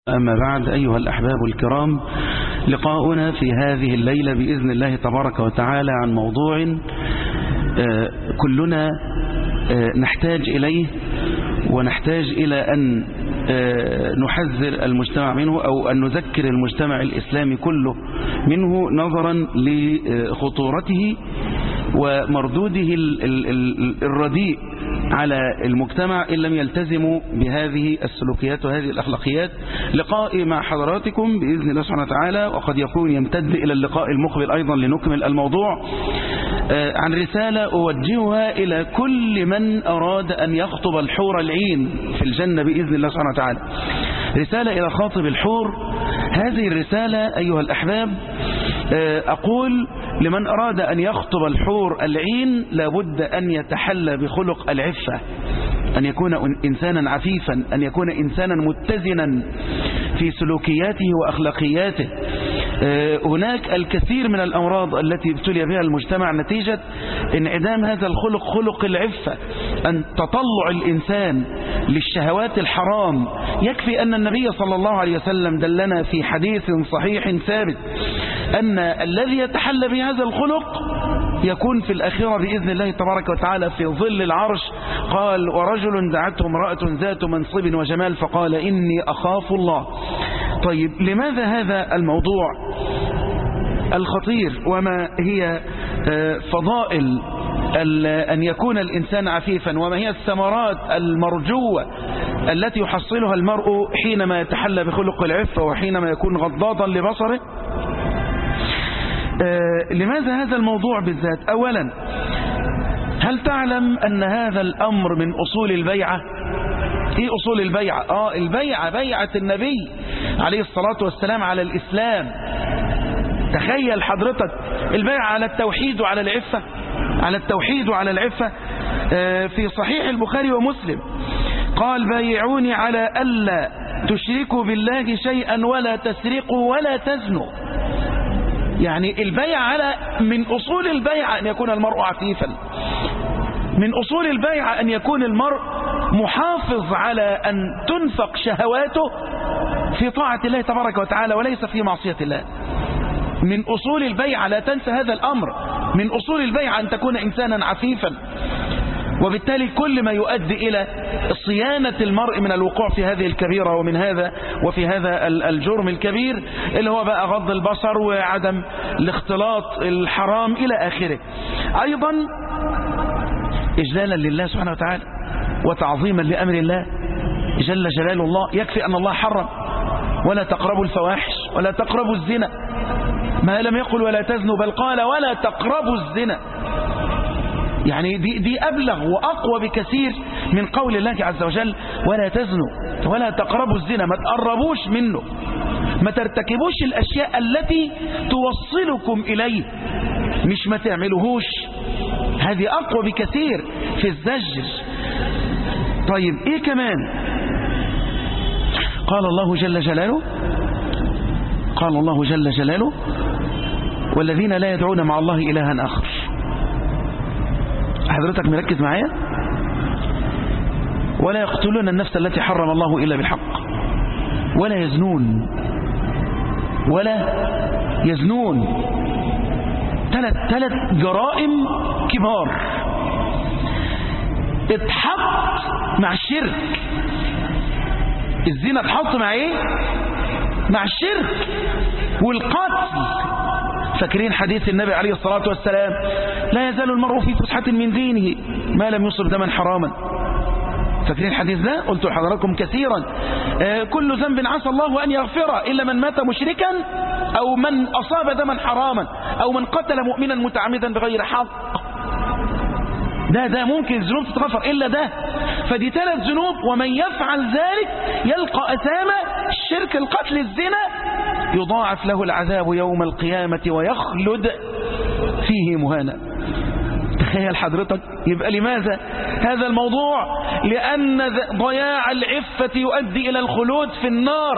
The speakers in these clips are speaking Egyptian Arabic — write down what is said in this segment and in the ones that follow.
أما بعد أيها الأحباب الكرام لقاؤنا في هذه الليلة بإذن الله تبارك وتعالى عن موضوع كلنا نحتاج إليه ونحتاج إلى أن نحذر المجتمع منه أو أن نذكر المجتمع الإسلامي كله منه نظرا لخطورته ومردوده الرديء على المجتمع إن لم يلتزموا بهذه السلوكيات وهذه الأخلاقيات لقائي مع حضراتكم بإذن الله سبحانه وتعالى وقد يكون يمتد إلى اللقاء المقبل أيضا لنكمل الموضوع عن رسالة أوجهها إلى كل من أراد أن يخطب الحور العين في الجنة بإذن الله سبحانه وتعالى رسالة إلى خاطب الحور هذه الرسالة أيها الأحباب أقول لمن أراد أن يخطب الحور العين لابد أن يتحلى بخلق العفة أن يكون إنسانا عفيفا أن يكون إنسانا متزنا في سلوكياته وأخلاقياته هناك الكثير من الأمراض التي ابتلي بها المجتمع نتيجة انعدام هذا الخلق خلق العفة أن تطلع الإنسان للشهوات الحرام يكفي أن النبي صلى الله عليه وسلم دلنا في حديث صحيح ثابت أن الذي يتحلى بهذا الخلق يكون في الأخيرة بإذن الله تبارك وتعالى في ظل العرش قال ورجل دعته امرأة ذات منصب وجمال فقال إني أخاف الله طيب لماذا هذا الموضوع الخطير وما هي فضائل أن يكون الإنسان عفيفا وما هي الثمرات المرجوة التي يحصلها المرء حينما يتحلى بخلق العفة وحينما يكون غضاضا لبصره لماذا هذا الموضوع بالذات أولا هل تعلم أن هذا الأمر من أصول البيعة ايه اصول البيعة اه البيعة بيعة النبي عليه الصلاة والسلام على الاسلام تخيل حضرتك البيعة على التوحيد وعلى العفة على التوحيد وعلى العفة آه في صحيح البخاري ومسلم قال بايعوني على ألا تشركوا بالله شيئا ولا تسرقوا ولا تزنوا يعني البيع على من أصول البيعة أن يكون المرء عفيفا من أصول البيعة أن يكون المرء محافظ على أن تنفق شهواته في طاعة الله تبارك وتعالى وليس في معصية الله من أصول البيعة لا تنسى هذا الأمر من أصول البيعة أن تكون إنسانا عفيفا وبالتالي كل ما يؤدي إلى صيانة المرء من الوقوع في هذه الكبيرة ومن هذا وفي هذا الجرم الكبير اللي هو بقى غض البصر وعدم الاختلاط الحرام إلى آخره أيضا إجلالا لله سبحانه وتعالى وتعظيما لأمر الله جل جلال الله يكفي أن الله حرم ولا تقربوا الفواحش ولا تقربوا الزنا ما لم يقل ولا تزنوا بل قال ولا تقربوا الزنا يعني دي, دي أبلغ وأقوى بكثير من قول الله عز وجل ولا تزنوا ولا تقربوا الزنا ما تقربوش منه ما ترتكبوش الأشياء التي توصلكم إليه مش ما تعملوهوش هذه أقوى بكثير في الزجر طيب إيه كمان قال الله جل جلاله قال الله جل جلاله والذين لا يدعون مع الله إلها آخر حضرتك مركز معايا ولا يقتلون النفس التي حرم الله إلا بالحق ولا يزنون ولا يزنون ثلاث ثلاث جرائم كبار اتحط مع الشرك الزنا اتحط مع ايه مع الشرك والقتل فاكرين حديث النبي عليه الصلاة والسلام لا يزال المرء في فسحة من دينه ما لم يصب دما حراما فاكرين الحديث ده قلت لحضراتكم كثيرا آه كل ذنب عسى الله أن يغفره إلا من مات مشركا أو من أصاب دما حراما أو من قتل مؤمنا متعمدا بغير حق ده ده ممكن الذنوب تتغفر إلا ده فدي ثلاث ذنوب ومن يفعل ذلك يلقى أثامة الشرك القتل الزنا يضاعف له العذاب يوم القيامة ويخلد فيه مهانا تخيل حضرتك يبقى لماذا هذا الموضوع لأن ضياع العفة يؤدي إلى الخلود في النار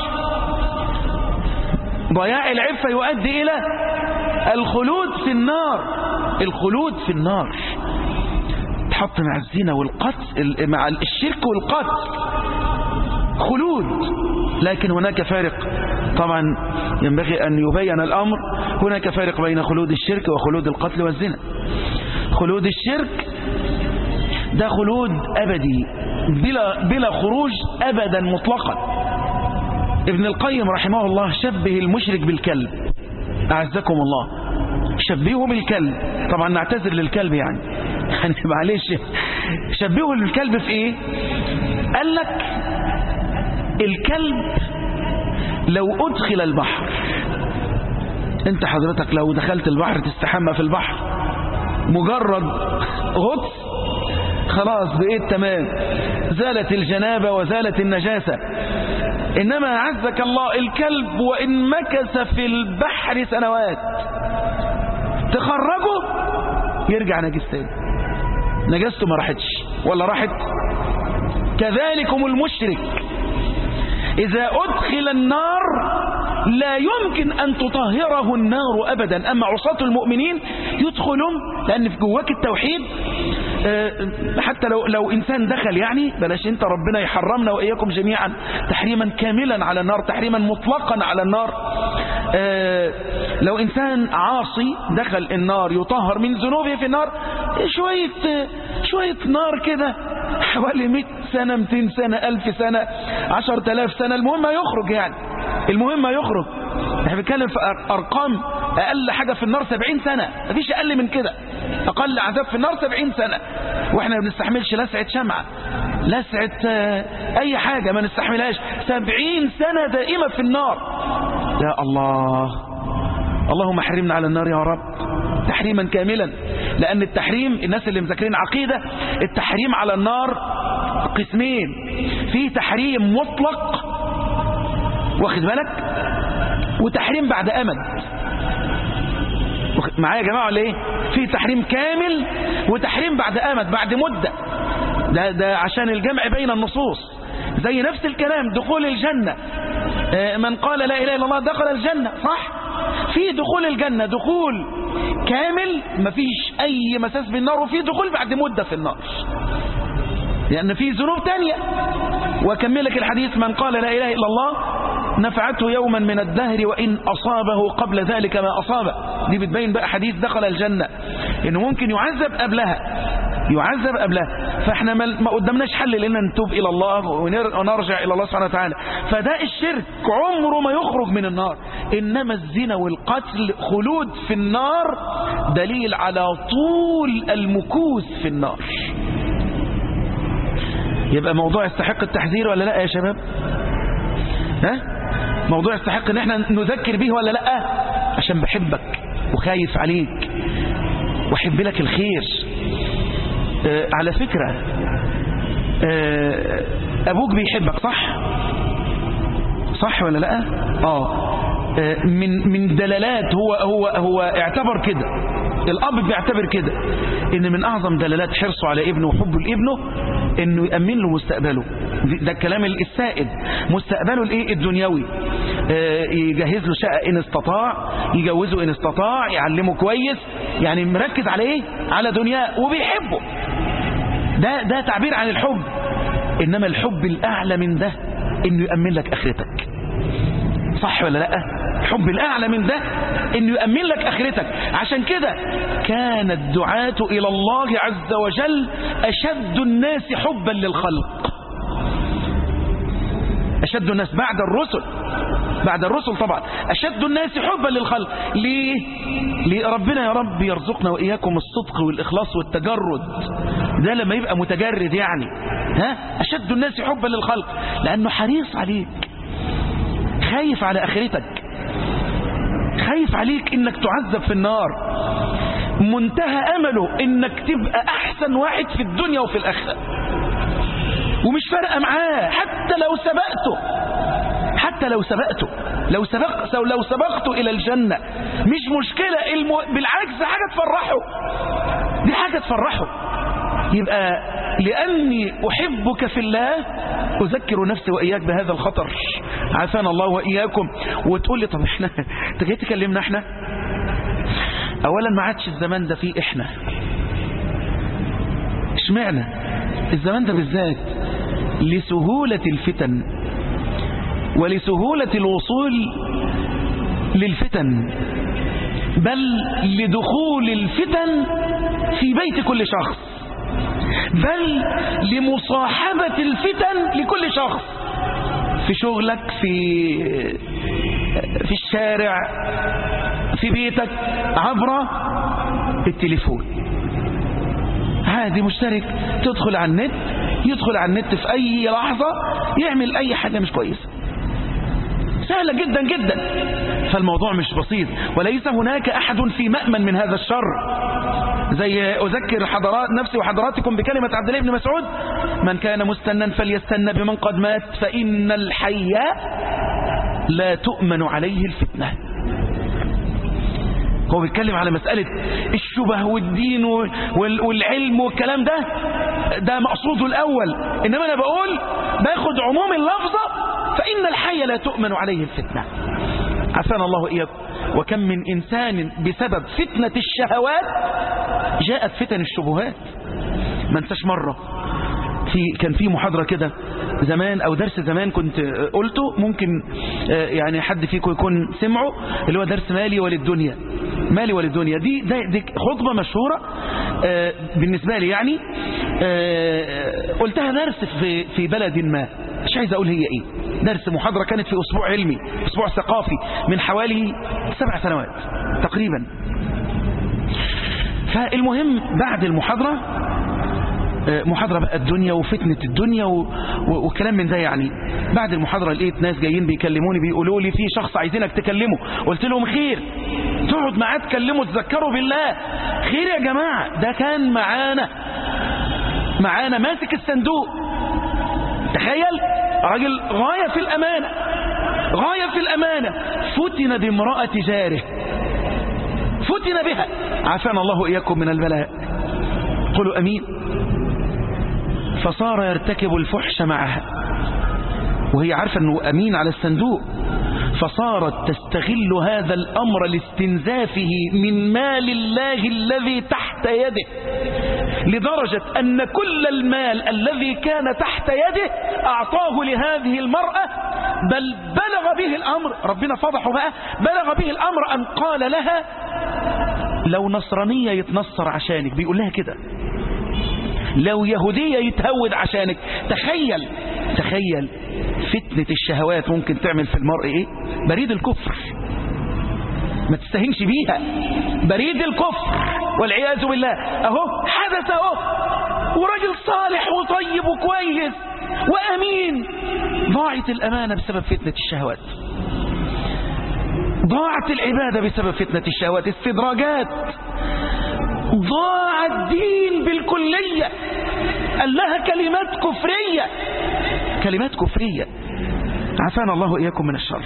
ضياع العفة يؤدي إلى الخلود في النار الخلود في النار تحط مع الزنا والقتل مع الشرك والقتل خلود لكن هناك فارق طبعا ينبغي أن يبين الأمر هناك فارق بين خلود الشرك وخلود القتل والزنا خلود الشرك ده خلود أبدي بلا, بلا خروج أبدا مطلقا ابن القيم رحمه الله شبه المشرك بالكلب أعزكم الله شبهه بالكلب طبعا نعتذر للكلب يعني يعني معلش شبهه للكلب في ايه قال لك الكلب لو أدخل البحر انت حضرتك لو دخلت البحر تستحمى في البحر مجرد غطس خلاص بقيت تمام زالت الجنابة وزالت النجاسة إنما عزك الله الكلب وإن مكث في البحر سنوات تخرجه يرجع نجس تاني نجاسته ما راحتش ولا راحت كذلكم المشرك إذا أدخل النار لا يمكن أن تطهره النار أبدا أما عصاة المؤمنين يدخلهم لأن في جواك التوحيد حتى لو, لو إنسان دخل يعني بلاش أنت ربنا يحرمنا وإياكم جميعا تحريما كاملا على النار تحريما مطلقا على النار لو إنسان عاصي دخل النار يطهر من ذنوبه في النار شوية شوية نار كده حوالي 100 سنة 200 سنة 1000 سنة 10000 سنة المهم يخرج يعني المهم يخرج احنا بنتكلم في ارقام اقل حاجة في النار 70 سنة مفيش اقل من كده اقل عذاب في النار 70 سنة واحنا ما بنستحملش لسعة شمعة لسعة اي حاجة ما نستحملهاش 70 سنة دائمة في النار يا الله اللهم احرمنا على النار يا رب تحريما كاملا لأن التحريم الناس اللي مذاكرين عقيدة التحريم على النار قسمين في تحريم مطلق واخد بالك وتحريم بعد أمد معايا يا جماعة ولا ايه في تحريم كامل وتحريم بعد أمد بعد مدة ده, ده عشان الجمع بين النصوص زي نفس الكلام دخول الجنة من قال لا إله إلا الله دخل الجنة صح في دخول الجنة دخول كامل مفيش أي مساس بالنار وفي دخول بعد مدة في النار لأن في ذنوب تانية وكملك الحديث من قال لا إله إلا الله نفعته يوما من الدهر وإن أصابه قبل ذلك ما أصابه دي بتبين بقى حديث دخل الجنة إنه ممكن يعذب قبلها يعذب قبلها فاحنا ما قدامناش حل لنا نتوب إلى الله ونرجع إلى الله سبحانه وتعالى فده الشرك عمره ما يخرج من النار إنما الزنا والقتل خلود في النار دليل على طول المكوث في النار يبقى موضوع يستحق التحذير ولا لا يا شباب ها موضوع يستحق ان احنا نذكر به ولا لا عشان بحبك وخايف عليك واحب لك الخير آه على فكرة آه ابوك بيحبك صح صح ولا لا اه آه من من دلالات هو هو هو اعتبر كده الاب بيعتبر كده ان من اعظم دلالات حرصه على ابنه وحبه لابنه انه يامن له مستقبله ده الكلام السائد مستقبله الايه الدنيوي آه يجهز له شقه ان استطاع يجوزه ان استطاع يعلمه كويس يعني مركز على ايه على دنياه وبيحبه ده ده تعبير عن الحب انما الحب الاعلى من ده انه يامن لك اخرتك صح ولا لا الحب الأعلى من ده انه يأمن لك اخرتك عشان كده كان الدعاة الى الله عز وجل اشد الناس حبا للخلق اشد الناس بعد الرسل بعد الرسل طبعا اشد الناس حبا للخلق ليه ليه ربنا يا رب يرزقنا واياكم الصدق والاخلاص والتجرد ده لما يبقى متجرد يعني ها اشد الناس حبا للخلق لانه حريص عليك خايف على اخرتك خايف عليك انك تعذب في النار منتهى امله انك تبقى احسن واحد في الدنيا وفي الاخره ومش فارقه معاه حتى لو سبقته حتى لو سبقته لو سبق لو سبقته الى الجنه مش مشكله المو... بالعكس حاجه تفرحه دي حاجه تفرحه يبقى لاني احبك في الله اذكر نفسي واياك بهذا الخطر عافانا الله واياكم وتقول لي طب احنا انت جاي تكلمنا احنا اولا ما عادش الزمان ده فيه احنا اشمعنى الزمان ده بالذات لسهولة الفتن ولسهولة الوصول للفتن بل لدخول الفتن في بيت كل شخص بل لمصاحبة الفتن لكل شخص في شغلك في في الشارع في بيتك عبر التليفون عادي مشترك تدخل على النت يدخل على النت في أي لحظة يعمل أي حاجة مش كويسة سهلة جدا جدا فالموضوع مش بسيط وليس هناك أحد في مأمن من هذا الشر زي أذكر حضرات نفسي وحضراتكم بكلمة عبد الله بن مسعود من كان مستنا فليستنى بمن قد مات فإن الحي لا تؤمن عليه الفتنة هو بيتكلم على مسألة الشبه والدين والعلم والكلام ده ده مقصوده الأول إنما أنا بقول باخد عموم اللفظة فإن الحي لا تؤمن عليه الفتنة عفانا الله إياكم وكم من إنسان بسبب فتنة الشهوات جاءت فتن الشبهات ما انساش مرة في كان في محاضرة كده زمان أو درس زمان كنت قلته ممكن يعني حد فيكم يكون سمعه اللي هو درس مالي وللدنيا مالي وللدنيا دي, دي, دي خطبة مشهورة بالنسبة لي يعني قلتها درس في, في بلد ما مش عايز أقول هي إيه درس محاضرة كانت في أسبوع علمي أسبوع ثقافي من حوالي سبع سنوات تقريبا فالمهم بعد المحاضرة محاضرة بقى الدنيا وفتنة الدنيا وكلام من ده يعني بعد المحاضرة لقيت ناس جايين بيكلموني بيقولوا لي في شخص عايزينك تكلمه قلت لهم خير تقعد معاه تكلمه تذكروا بالله خير يا جماعة ده كان معانا معانا ماسك الصندوق تخيل راجل غاية في الأمانة غاية في الأمانة فتن بامرأة جاره فتن بها عافانا الله إياكم من البلاء قلوا أمين فصار يرتكب الفحش معها وهي عارفة أنه أمين على الصندوق فصارت تستغل هذا الأمر لاستنزافه من مال الله الذي تحت يده لدرجة أن كل المال الذي كان تحت يده أعطاه لهذه المرأة بل بلغ به الأمر ربنا فضحه بقى بلغ به الأمر أن قال لها لو نصرانية يتنصر عشانك بيقول لها كده لو يهودية يتهود عشانك تخيل تخيل فتنة الشهوات ممكن تعمل في المرء ايه بريد الكفر ما تستهنش بيها بريد الكفر والعياذ بالله اهو حدث اهو وراجل صالح وطيب وكويس وامين ضاعت الامانة بسبب فتنة الشهوات ضاعت العبادة بسبب فتنة الشهوات استدراجات ضاع الدين بالكلية قال لها كلمات كفرية كلمات كفرية عافانا الله إياكم من الشر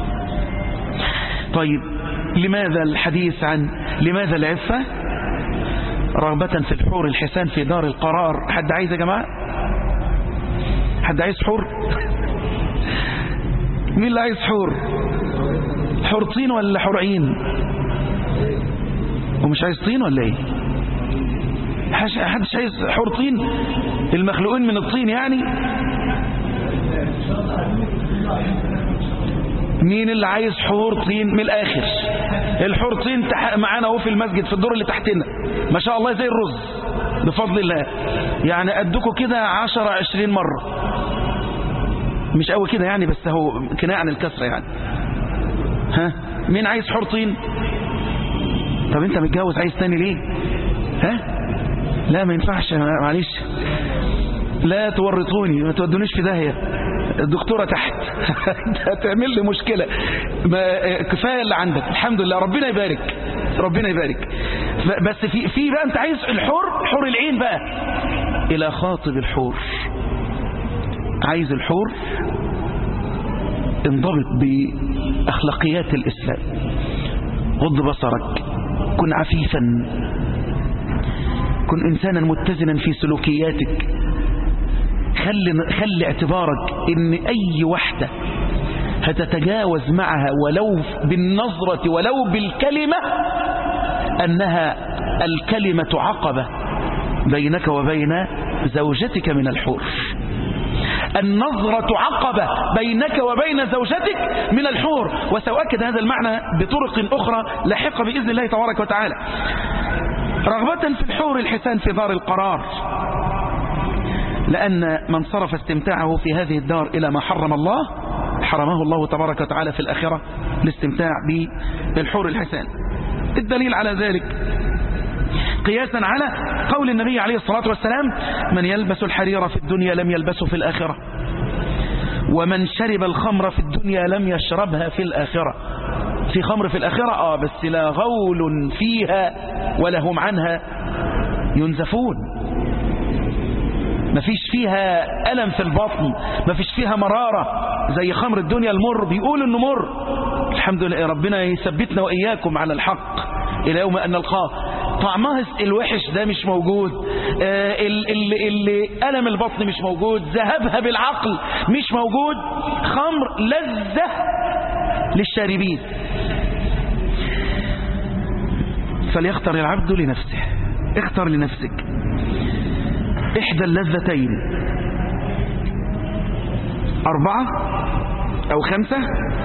طيب لماذا الحديث عن لماذا العفة رغبة في الحور الحسان في دار القرار حد عايز يا جماعة حد عايز حور مين اللي عايز حور حور طين ولا حور عين ومش عايز طين ولا ايه حدش عايز حور طين المخلوقين من الطين يعني مين اللي عايز حور طين من الاخر الحور طين معانا اهو في المسجد في الدور اللي تحتنا ما شاء الله زي الرز بفضل الله يعني قدكوا كده 10 20 مرة مش قوي كده يعني بس هو كناية عن الكسرة يعني ها مين عايز حور طين طب انت متجوز عايز تاني ليه ها لا ما ينفعش معلش لا تورطوني ما تودونيش في داهيه الدكتورة تحت هتعمل لي مشكلة ما كفاية اللي عندك الحمد لله ربنا يبارك ربنا يبارك بس في في بقى انت عايز الحور حور العين بقى الى خاطب الحور عايز الحور انضبط بأخلاقيات الإسلام غض بصرك كن عفيفا كن إنسانا متزنا في سلوكياتك خلي, خلي اعتبارك ان اي واحدة هتتجاوز معها ولو بالنظرة ولو بالكلمة انها الكلمة عقبة بينك وبين زوجتك من الحور النظرة عقبة بينك وبين زوجتك من الحور وسأؤكد هذا المعنى بطرق أخرى لاحقة بإذن الله تبارك وتعالى رغبة في الحور الحسان في دار القرار لأن من صرف استمتاعه في هذه الدار إلى ما حرم الله حرمه الله تبارك وتعالى في الآخرة الاستمتاع بالحور الحسان الدليل على ذلك قياسا على قول النبي عليه الصلاة والسلام من يلبس الحرير في الدنيا لم يلبسه في الآخرة ومن شرب الخمر في الدنيا لم يشربها في الآخرة في خمر في الآخرة آه بس لا غول فيها ولا هم عنها ينزفون مفيش فيها ألم في البطن مفيش فيها مرارة زي خمر الدنيا المر بيقول انه مر الحمد لله ربنا يثبتنا وإياكم على الحق إلى يوم أن نلقاه طعمها الوحش ده مش موجود آه اللي, اللي ألم البطن مش موجود ذهبها بالعقل مش موجود خمر لذة للشاربين فليختر العبد لنفسه اختر لنفسك إحدى اللذتين أربعة أو خمسة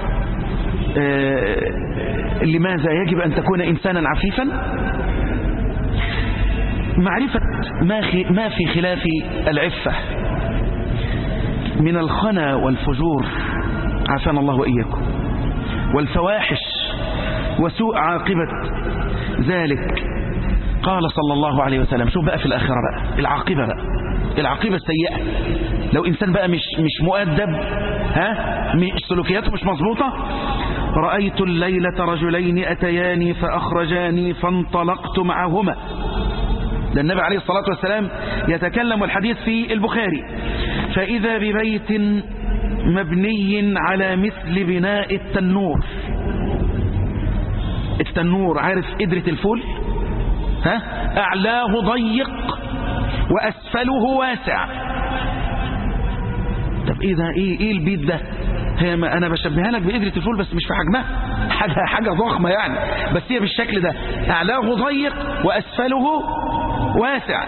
آه لماذا يجب أن تكون إنسانا عفيفا معرفة ما, ما في خلاف العفة من الخنا والفجور عافانا الله وإياكم والفواحش وسوء عاقبة ذلك قال صلى الله عليه وسلم شوف بقى في الآخرة بقى العاقبة بقى العاقبة السيئة لو إنسان بقى مش, مش مؤدب ها مش سلوكياته مش مظبوطة رأيت الليلة رجلين أتياني فأخرجاني فانطلقت معهما ده النبي عليه الصلاة والسلام يتكلم الحديث في البخاري فإذا ببيت مبني على مثل بناء التنور التنور عارف قدرة الفول ها أعلاه ضيق وأسفله واسع طب إيه ده إيه, إيه البيت ده هي ما أنا بشبهها لك بقدرة الفول بس مش في حجمها حاجة, حاجة ضخمة يعني بس هي بالشكل ده أعلاه ضيق وأسفله واسع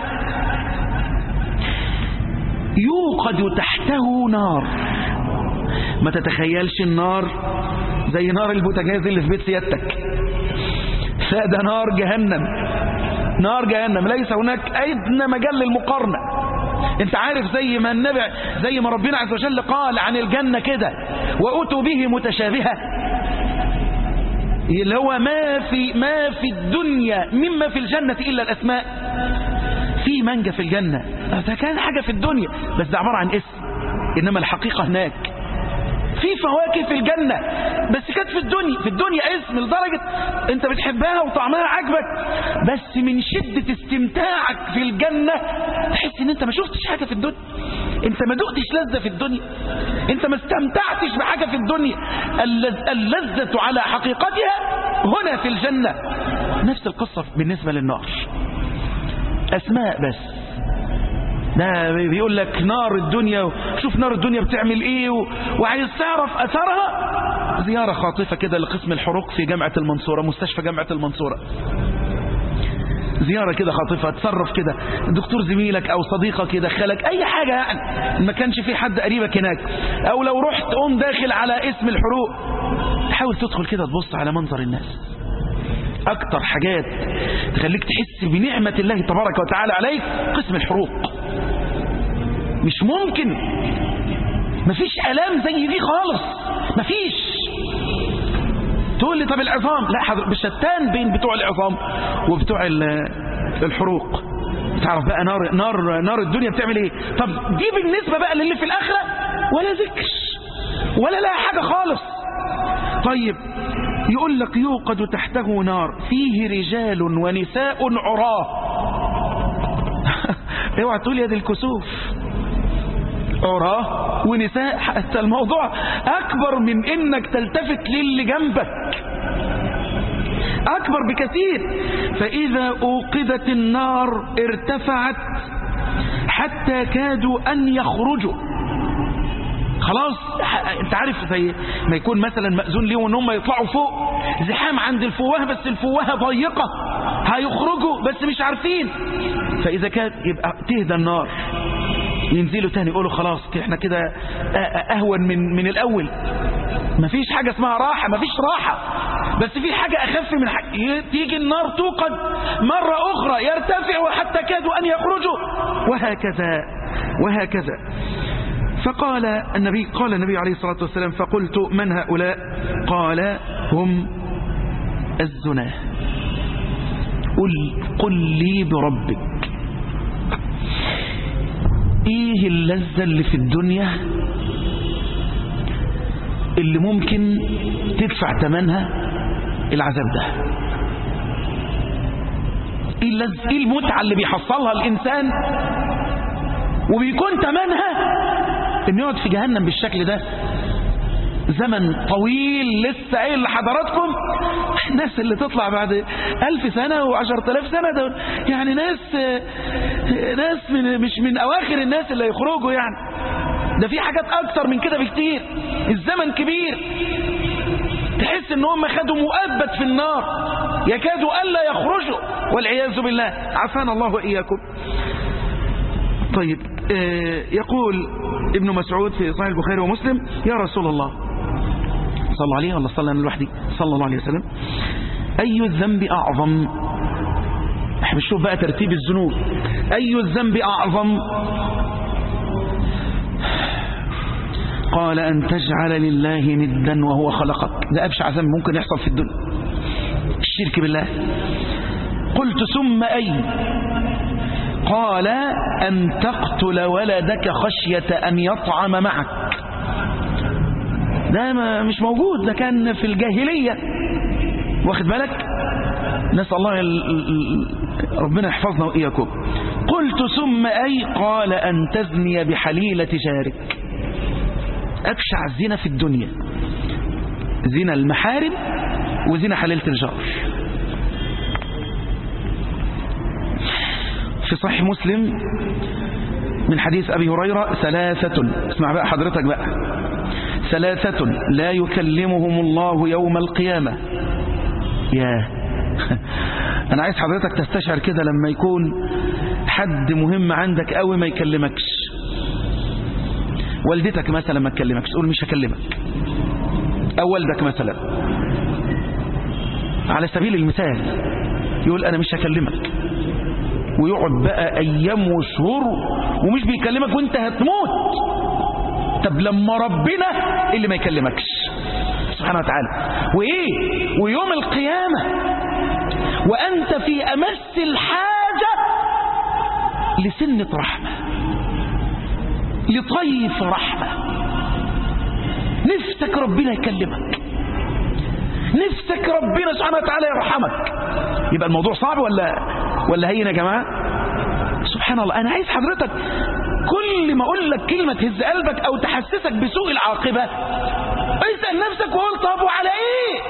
يوقد تحته نار ما تتخيلش النار زي نار البوتاجاز اللي في بيت سيادتك فده نار جهنم نار جهنم ليس هناك أدنى مجال للمقارنة انت عارف زي ما النبي زي ما ربنا عز وجل قال عن الجنة كده وأتوا به متشابهة اللي هو ما في ما في الدنيا مما في الجنة إلا الأسماء في منجة في الجنة ده كان حاجة في الدنيا بس ده عبارة عن اسم إنما الحقيقة هناك في فواكه في الجنة بس كانت في الدنيا في الدنيا اسم لدرجة انت بتحبها وطعمها عجبك بس من شدة استمتاعك في الجنة تحس ان انت ما شفتش حاجة في الدنيا انت ما دقتش لذة في الدنيا انت ما استمتعتش بحاجة في الدنيا اللذة على حقيقتها هنا في الجنة نفس القصة بالنسبة للنار اسماء بس ده بيقول لك نار الدنيا شوف نار الدنيا بتعمل ايه و... وعايز تعرف اثرها زيارة خاطفة كده لقسم الحروق في جامعة المنصورة مستشفى جامعة المنصورة زيارة كده خاطفة تصرف كده دكتور زميلك او صديقك يدخلك اي حاجة يعني ما كانش في حد قريبك هناك او لو رحت قوم داخل على اسم الحروق حاول تدخل كده تبص على منظر الناس اكتر حاجات تخليك تحس بنعمة الله تبارك وتعالى عليك قسم الحروق مش ممكن مفيش الام زي دي خالص مفيش تقول لي طب العظام لا حضر بشتان بين بتوع العظام وبتوع الحروق تعرف بقى نار نار نار الدنيا بتعمل ايه طب دي بالنسبة بقى للي في الاخرة ولا ذكر ولا لها حاجة خالص طيب يقول لك يوقد تحته نار فيه رجال ونساء عراه اوعى تقول يا دي الكسوف عراه ونساء حتى الموضوع أكبر من إنك تلتفت للي جنبك أكبر بكثير فإذا أوقدت النار ارتفعت حتى كادوا أن يخرجوا خلاص انت عارف زي ما يكون مثلا مأذون ليهم ان هم يطلعوا فوق زحام عند الفوهة بس الفوهة ضيقة هيخرجوا بس مش عارفين فإذا كانت يبقى تهدى النار ينزلوا تاني يقولوا خلاص احنا كده اهون من من الاول مفيش حاجة اسمها راحة مفيش راحة بس في حاجة اخف من حاجة تيجي النار توقد مرة اخرى يرتفع حتى كادوا ان يخرجوا وهكذا وهكذا فقال النبي قال النبي عليه الصلاة والسلام فقلت من هؤلاء قال هم الزناه قل, قل لي بربك ايه اللذة اللي في الدنيا اللي ممكن تدفع ثمنها العذاب ده ايه اللذة ايه المتعة اللي بيحصلها الانسان وبيكون ثمنها انه يقعد في جهنم بالشكل ده زمن طويل لسه قايل لحضراتكم الناس اللي تطلع بعد ألف سنة وعشرة آلاف سنة دول يعني ناس ناس من مش من أواخر الناس اللي يخرجوا يعني ده في حاجات أكتر من كده بكتير الزمن كبير تحس ان هم خدوا مؤبد في النار يكادوا ألا يخرجوا والعياذ بالله عافانا الله وإياكم طيب يقول ابن مسعود في صحيح البخاري ومسلم يا رسول الله صلى عليه ولا صلى أنا لوحدي صلى الله عليه وسلم أي الذنب أعظم احنا بنشوف بقى ترتيب الذنوب أي الذنب أعظم قال أن تجعل لله ندا وهو خلقك ده أبشع ذنب ممكن يحصل في الدنيا الشرك بالله قلت ثم أي قال أن تقتل ولدك خشية أن يطعم معك ده ما مش موجود ده كان في الجاهلية واخد بالك نسأل الله ربنا يحفظنا وإياكم قلت ثم أي قال أن تزني بحليلة جارك أبشع الزنا في الدنيا زنا المحارم وزنا حليلة الجار في صحيح مسلم من حديث أبي هريرة ثلاثة اسمع بقى حضرتك بقى ثلاثة لا يكلمهم الله يوم القيامة يا أنا عايز حضرتك تستشعر كده لما يكون حد مهم عندك قوي ما يكلمكش والدتك مثلا ما تكلمكش تقول مش هكلمك أو والدك مثلا على سبيل المثال يقول أنا مش هكلمك ويقعد بقى أيام وشهور ومش بيكلمك وانت هتموت طب لما ربنا اللي ما يكلمكش سبحانه وتعالى وإيه ويوم القيامة وأنت في أمس الحاجة لسنة رحمة لطيف رحمة نفسك ربنا يكلمك نفسك ربنا سبحانه وتعالى يرحمك يبقى الموضوع صعب ولا ولا هين يا جماعة سبحان الله أنا عايز حضرتك كل ما أقول لك كلمة تهز قلبك أو تحسسك بسوء العاقبة اسأل نفسك وقول طب وعلى إيه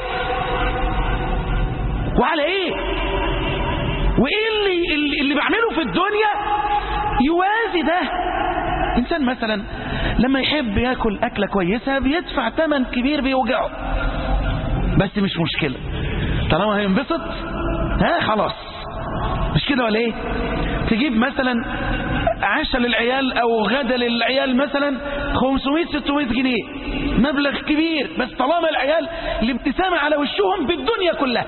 وعلى إيه وإيه اللي, اللي, اللي بعمله في الدنيا يوازي ده إنسان مثلا لما يحب ياكل أكلة كويسة بيدفع ثمن كبير بيوجعه بس مش مشكلة طالما هينبسط ها خلاص مش كده ولا ايه تجيب مثلا عشاء للعيال او غدا للعيال مثلا 500 600 جنيه مبلغ كبير بس طالما العيال الابتسامة على وشهم بالدنيا كلها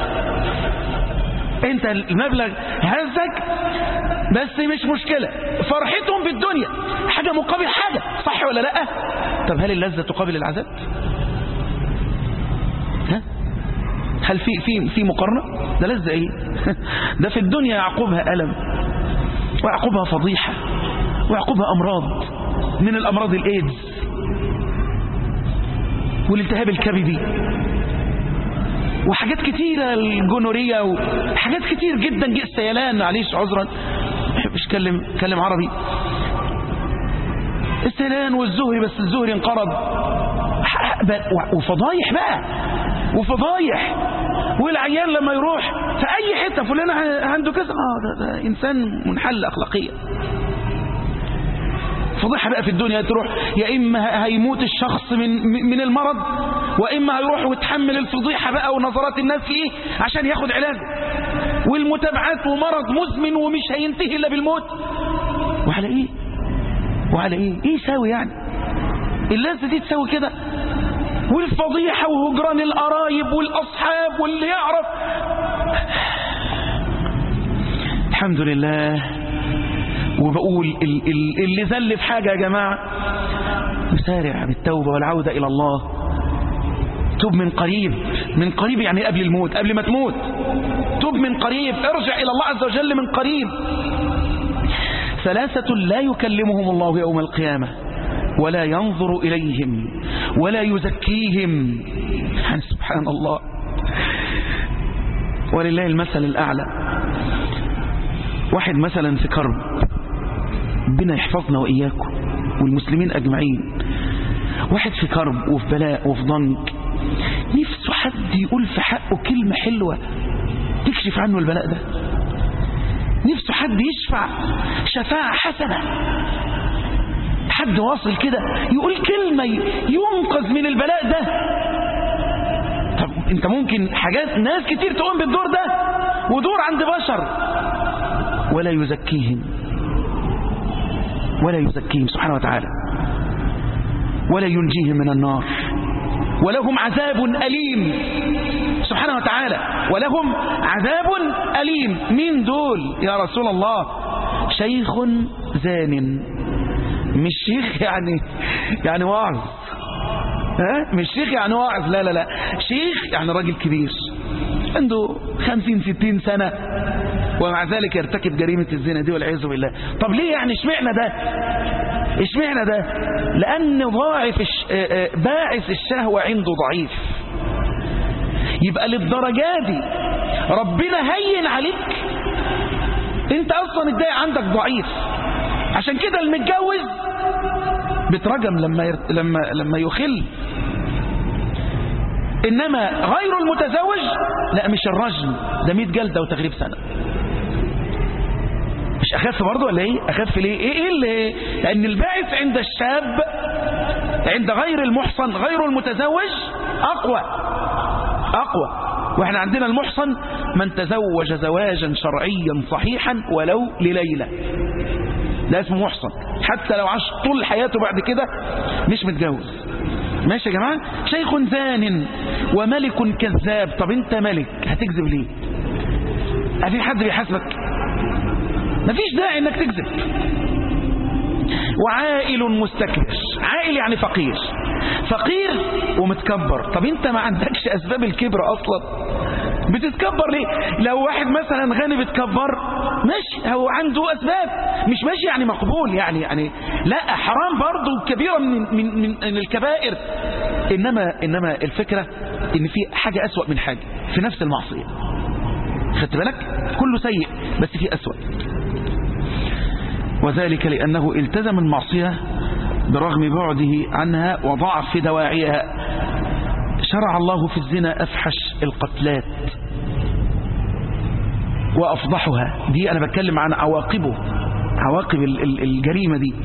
انت المبلغ هزك بس مش مشكلة فرحتهم بالدنيا حاجة مقابل حاجة صح ولا لا طب هل اللذة تقابل العذاب ها هل في في في مقارنة ده لذة ايه ده في الدنيا يعقبها ألم ويعقبها فضيحة ويعقبها أمراض من الأمراض الإيدز والالتهاب الكبدي وحاجات كتيرة الجونورية وحاجات كتير جدا جي السيلان معليش عذرا مش كلم كلم عربي السيلان والزهري بس الزهري انقرض وفضايح بقى وفضايح والعيان لما يروح في اي حته فلان عنده كذا اه ده, ده انسان منحل اخلاقيا فضيحه بقى في الدنيا تروح يا اما هيموت الشخص من من المرض واما هيروح ويتحمل الفضيحه بقى ونظرات الناس فيه عشان ياخد علاج والمتابعات ومرض مزمن ومش هينتهي الا بالموت وعلى ايه وعلى ايه ايه يساوي يعني اللذة دي تساوي كده والفضيحة وهجران القرايب والأصحاب واللي يعرف الحمد لله وبقول ال ال اللي زل في حاجة يا جماعة نسارع بالتوبة والعودة إلى الله توب من قريب من قريب يعني قبل الموت قبل ما تموت توب من قريب ارجع إلى الله عز وجل من قريب ثلاثة لا يكلمهم الله يوم القيامة ولا ينظر إليهم ولا يزكيهم سبحان الله ولله المثل الأعلى واحد مثلا في كرب ربنا يحفظنا وإياكم والمسلمين أجمعين واحد في كرب وفي بلاء وفي ضنك نفسه حد يقول في حقه كلمة حلوة تكشف عنه البلاء ده نفسه حد يشفع شفاعة حسنة حد واصل كده يقول كلمة ينقذ من البلاء ده طب انت ممكن حاجات ناس كتير تقوم بالدور ده ودور عند بشر ولا يزكيهم ولا يزكيهم سبحانه وتعالى ولا ينجيهم من النار ولهم عذاب أليم سبحانه وتعالى ولهم عذاب أليم من دول يا رسول الله شيخ زان مش شيخ يعني يعني واعظ ها مش شيخ يعني واعظ لا لا لا شيخ يعني راجل كبير عنده خمسين ستين سنة ومع ذلك يرتكب جريمة الزنا دي والعياذ بالله طب ليه يعني اشمعنا ده اشمعنا ده لأن ضاعف الش... باعث الشهوة عنده ضعيف يبقى للدرجة دي ربنا هين عليك انت اصلا الداعي عندك ضعيف عشان كده المتجوز بترجم لما ير... لما لما يخل انما غير المتزوج لا مش الرجم ده 100 جلده وتغريب سنه مش اخف برضه ولا ايه اخف ليه ايه ايه اللي لان الباعث عند الشاب عند غير المحصن غير المتزوج اقوى اقوى واحنا عندنا المحصن من تزوج زواجا شرعيا صحيحا ولو لليلة ده اسمه محصن حتى لو عاش طول حياته بعد كده مش متجوز ماشي يا جماعة شيخ زان وملك كذاب طب انت ملك هتكذب ليه في حد بيحاسبك مفيش داعي انك تكذب وعائل مستكبر عائل يعني فقير فقير ومتكبر طب انت ما عندكش اسباب الكبر اصلا بتتكبر ليه لو واحد مثلا غني بيتكبر ماشي هو عنده اسباب مش ماشي يعني مقبول يعني يعني لا حرام برضه كبيره من من من الكبائر انما انما الفكره ان في حاجه اسوأ من حاجه في نفس المعصيه خدت بالك كله سيء بس في اسوأ وذلك لأنه التزم المعصية برغم بعده عنها وضعف في دواعيها شرع الله في الزنا أفحش القتلات وأفضحها دي أنا بتكلم عن عواقبه عواقب الجريمة دي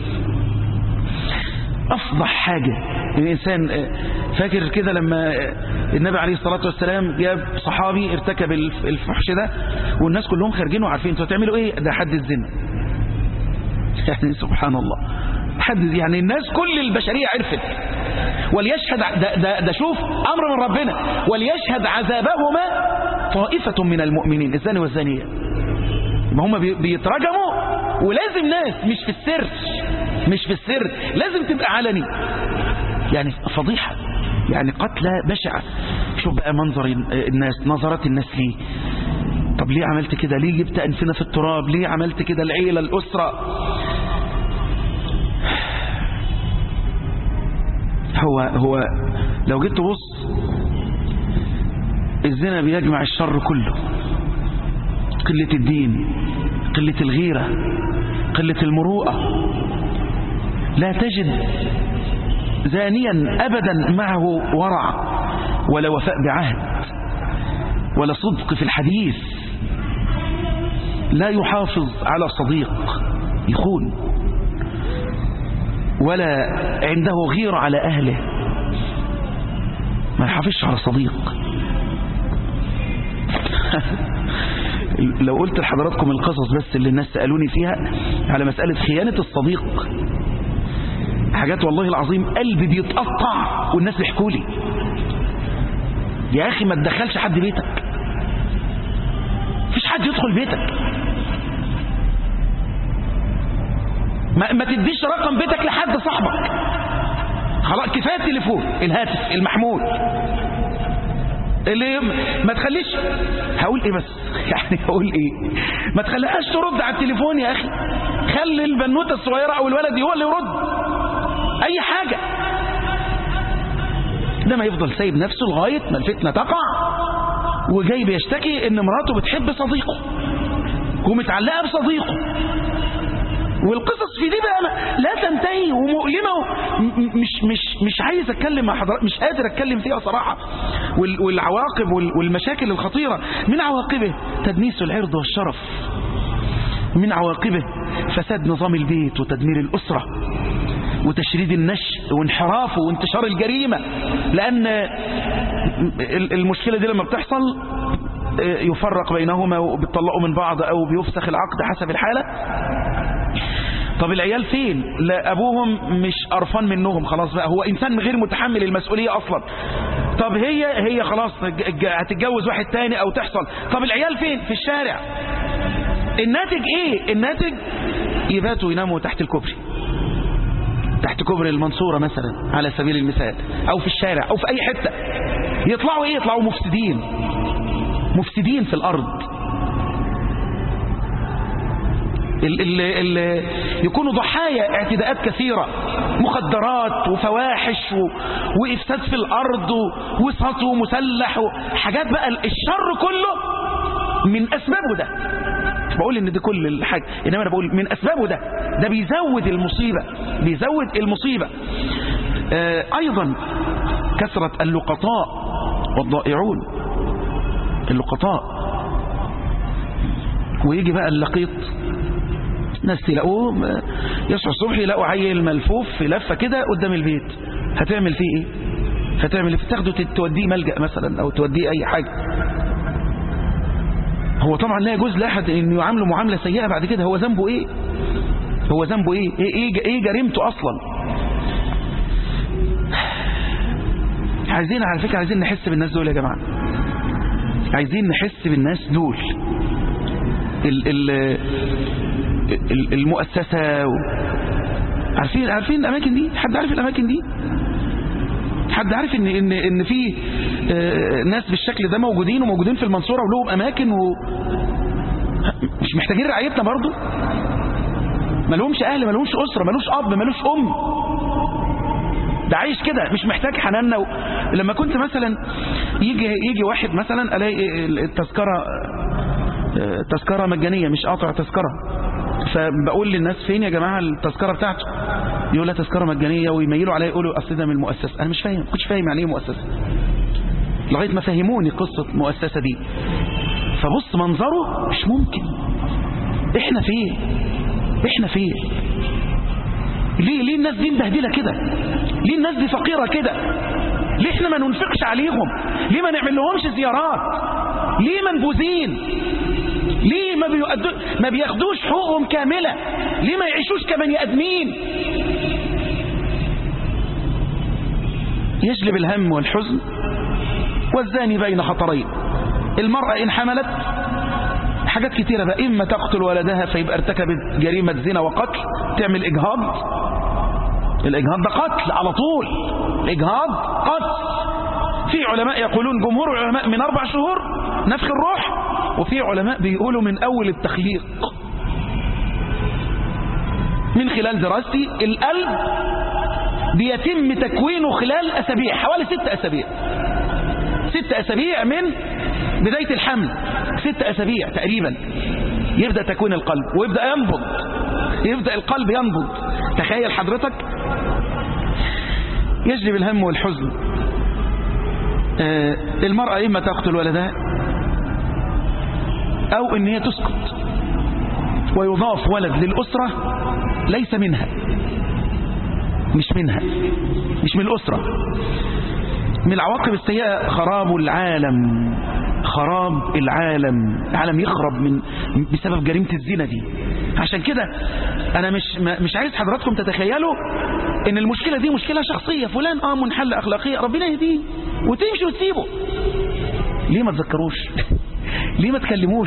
أفضح حاجة الإنسان فاكر كده لما النبي عليه الصلاة والسلام جاب صحابي ارتكب الفحش ده والناس كلهم خارجين وعارفين انتوا هتعملوا ايه ده حد الزنا يعني سبحان الله حد يعني الناس كل البشرية عرفت وليشهد ده, ده, ده شوف أمر من ربنا وليشهد عذابهما طائفة من المؤمنين الزاني والزانية ما هم بيترجموا ولازم ناس مش في السر مش في السر لازم تبقى علني يعني فضيحة يعني قتلى بشعة شوف بقى منظر الناس نظرات الناس ليه طب ليه عملت كده ليه جبت أنفنا في التراب ليه عملت كده العيلة الأسرة هو هو لو جيت تبص الزنا بيجمع الشر كله قلة الدين قلة الغيرة قلة المروءة لا تجد زانيا أبدا معه ورع ولا وفاء بعهد ولا صدق في الحديث لا يحافظ على صديق يخون ولا عنده غير على أهله ما يحافظش على صديق لو قلت لحضراتكم القصص بس اللي الناس سألوني فيها على مسألة خيانة الصديق حاجات والله العظيم قلبي بيتقطع والناس بيحكوا لي يا اخي ما تدخلش حد بيتك مفيش حد يدخل بيتك ما, ما تديش رقم بيتك لحد صاحبك خلاص كفايه التليفون الهاتف المحمول اللي ما تخليش هقول ايه بس يعني هقول ايه ما تخليهاش ترد على التليفون يا اخي خلي البنوته الصغيره او الولد هو اللي يرد اي حاجه ده ما يفضل سايب نفسه لغايه ما الفتنه تقع وجاي بيشتكي ان مراته بتحب صديقه ومتعلقه بصديقه والقصص في دي بقى لا تنتهي ومؤلمة مش مش مش عايز اتكلم مع حضرتك مش قادر اتكلم فيها صراحة والعواقب والمشاكل الخطيرة من عواقبه تدنيس العرض والشرف من عواقبه فساد نظام البيت وتدمير الأسرة وتشريد النشء وانحرافه وانتشار الجريمة لأن المشكلة دي لما بتحصل يفرق بينهما وبيطلقوا من بعض أو بيفسخ العقد حسب الحالة طب العيال فين لا أبوهم مش قرفان منهم خلاص بقى هو إنسان غير متحمل المسؤولية أصلا طب هي هي خلاص هتتجوز واحد تاني أو تحصل طب العيال فين في الشارع الناتج إيه الناتج يباتوا يناموا تحت الكوبري تحت كوبري المنصورة مثلا على سبيل المثال أو في الشارع أو في أي حتة يطلعوا إيه يطلعوا مفسدين مفسدين في الأرض اللي اللي يكونوا ضحايا اعتداءات كثيرة مخدرات وفواحش و... وإفساد في الأرض وسطو مسلح حاجات بقى الشر كله من أسبابه ده مش بقول ان دي كل الحاجة انما انا بقول من اسبابه ده ده بيزود المصيبة بيزود المصيبة آه ايضا كثرة اللقطاء والضائعون اللقطاء ويجي بقى اللقيط ناس تلاقوه يصحوا الصبح يلاقوا عيل ملفوف في لفة كده قدام البيت هتعمل فيه ايه هتعمل ايه تاخده توديه ملجأ مثلا او توديه اي حاجة هو طبعا لا يجوز لاحد انه يعامله معاملة سيئة بعد كده هو ذنبه ايه هو ذنبه ايه ايه, إيه, إيه جريمته اصلا عايزين على فكرة عايزين نحس بالناس دول يا جماعة عايزين نحس بالناس دول ال ال المؤسسة و... عارفين عارفين الأماكن دي حد عارف الأماكن دي حد عارف ان ان ان في ناس بالشكل ده موجودين وموجودين في المنصورة ولهم اماكن و مش محتاجين رعايتنا برضو ما لهمش اهل ما لهمش اسره ما لهوش اب ما لهوش ام ده عايش كده مش محتاج حناننا و... لما كنت مثلا يجي يجي واحد مثلا الاقي التذكره تذكره مجانيه مش قاطع تذكره فبقول للناس فين يا جماعه التذكره بتاعته يقول لها تذكره مجانيه ويميلوا عليا يقولوا اصل ده من المؤسسه انا مش فاهم ما كنتش فاهم يعني ايه مؤسسه لغايه ما فهموني قصه المؤسسه دي فبص منظره مش ممكن احنا فين احنا فين ليه ليه الناس دي مبهدله كده ليه الناس دي فقيره كده ليه احنا ما ننفقش عليهم ليه ما نعمل لهمش زيارات ليه منبوذين ليه ما, بيؤدو ما بياخدوش حقوقهم كاملة ليه ما يعيشوش كبني ادمين يجلب الهم والحزن والزاني بين خطرين المرأة إن حملت حاجات كتيرة بقى إما تقتل ولدها فيبقى ارتكبت جريمة زنا وقتل تعمل إجهاض الإجهاض ده قتل على طول إجهاض قتل في علماء يقولون جمهور العلماء من أربع شهور نفخ الروح وفي علماء بيقولوا من أول التخليق من خلال دراستي القلب بيتم تكوينه خلال أسابيع حوالي ست أسابيع ست أسابيع من بداية الحمل ست أسابيع تقريبا يبدأ تكوين القلب ويبدأ ينبض يبدأ القلب ينبض تخيل حضرتك يجلب الهم والحزن آه المرأة إما تقتل ولدها أو إن هي تسكت ويضاف ولد للأسرة ليس منها مش منها مش من الأسرة من العواقب السيئة خراب العالم خراب العالم العالم يخرب من بسبب جريمة الزنا دي عشان كده أنا مش مش عايز حضراتكم تتخيلوا ان المشكلة دي مشكلة شخصية فلان اه منحل اخلاقية ربنا يهديه وتمشي وتسيبه ليه ما تذكروش ليه ما تكلموش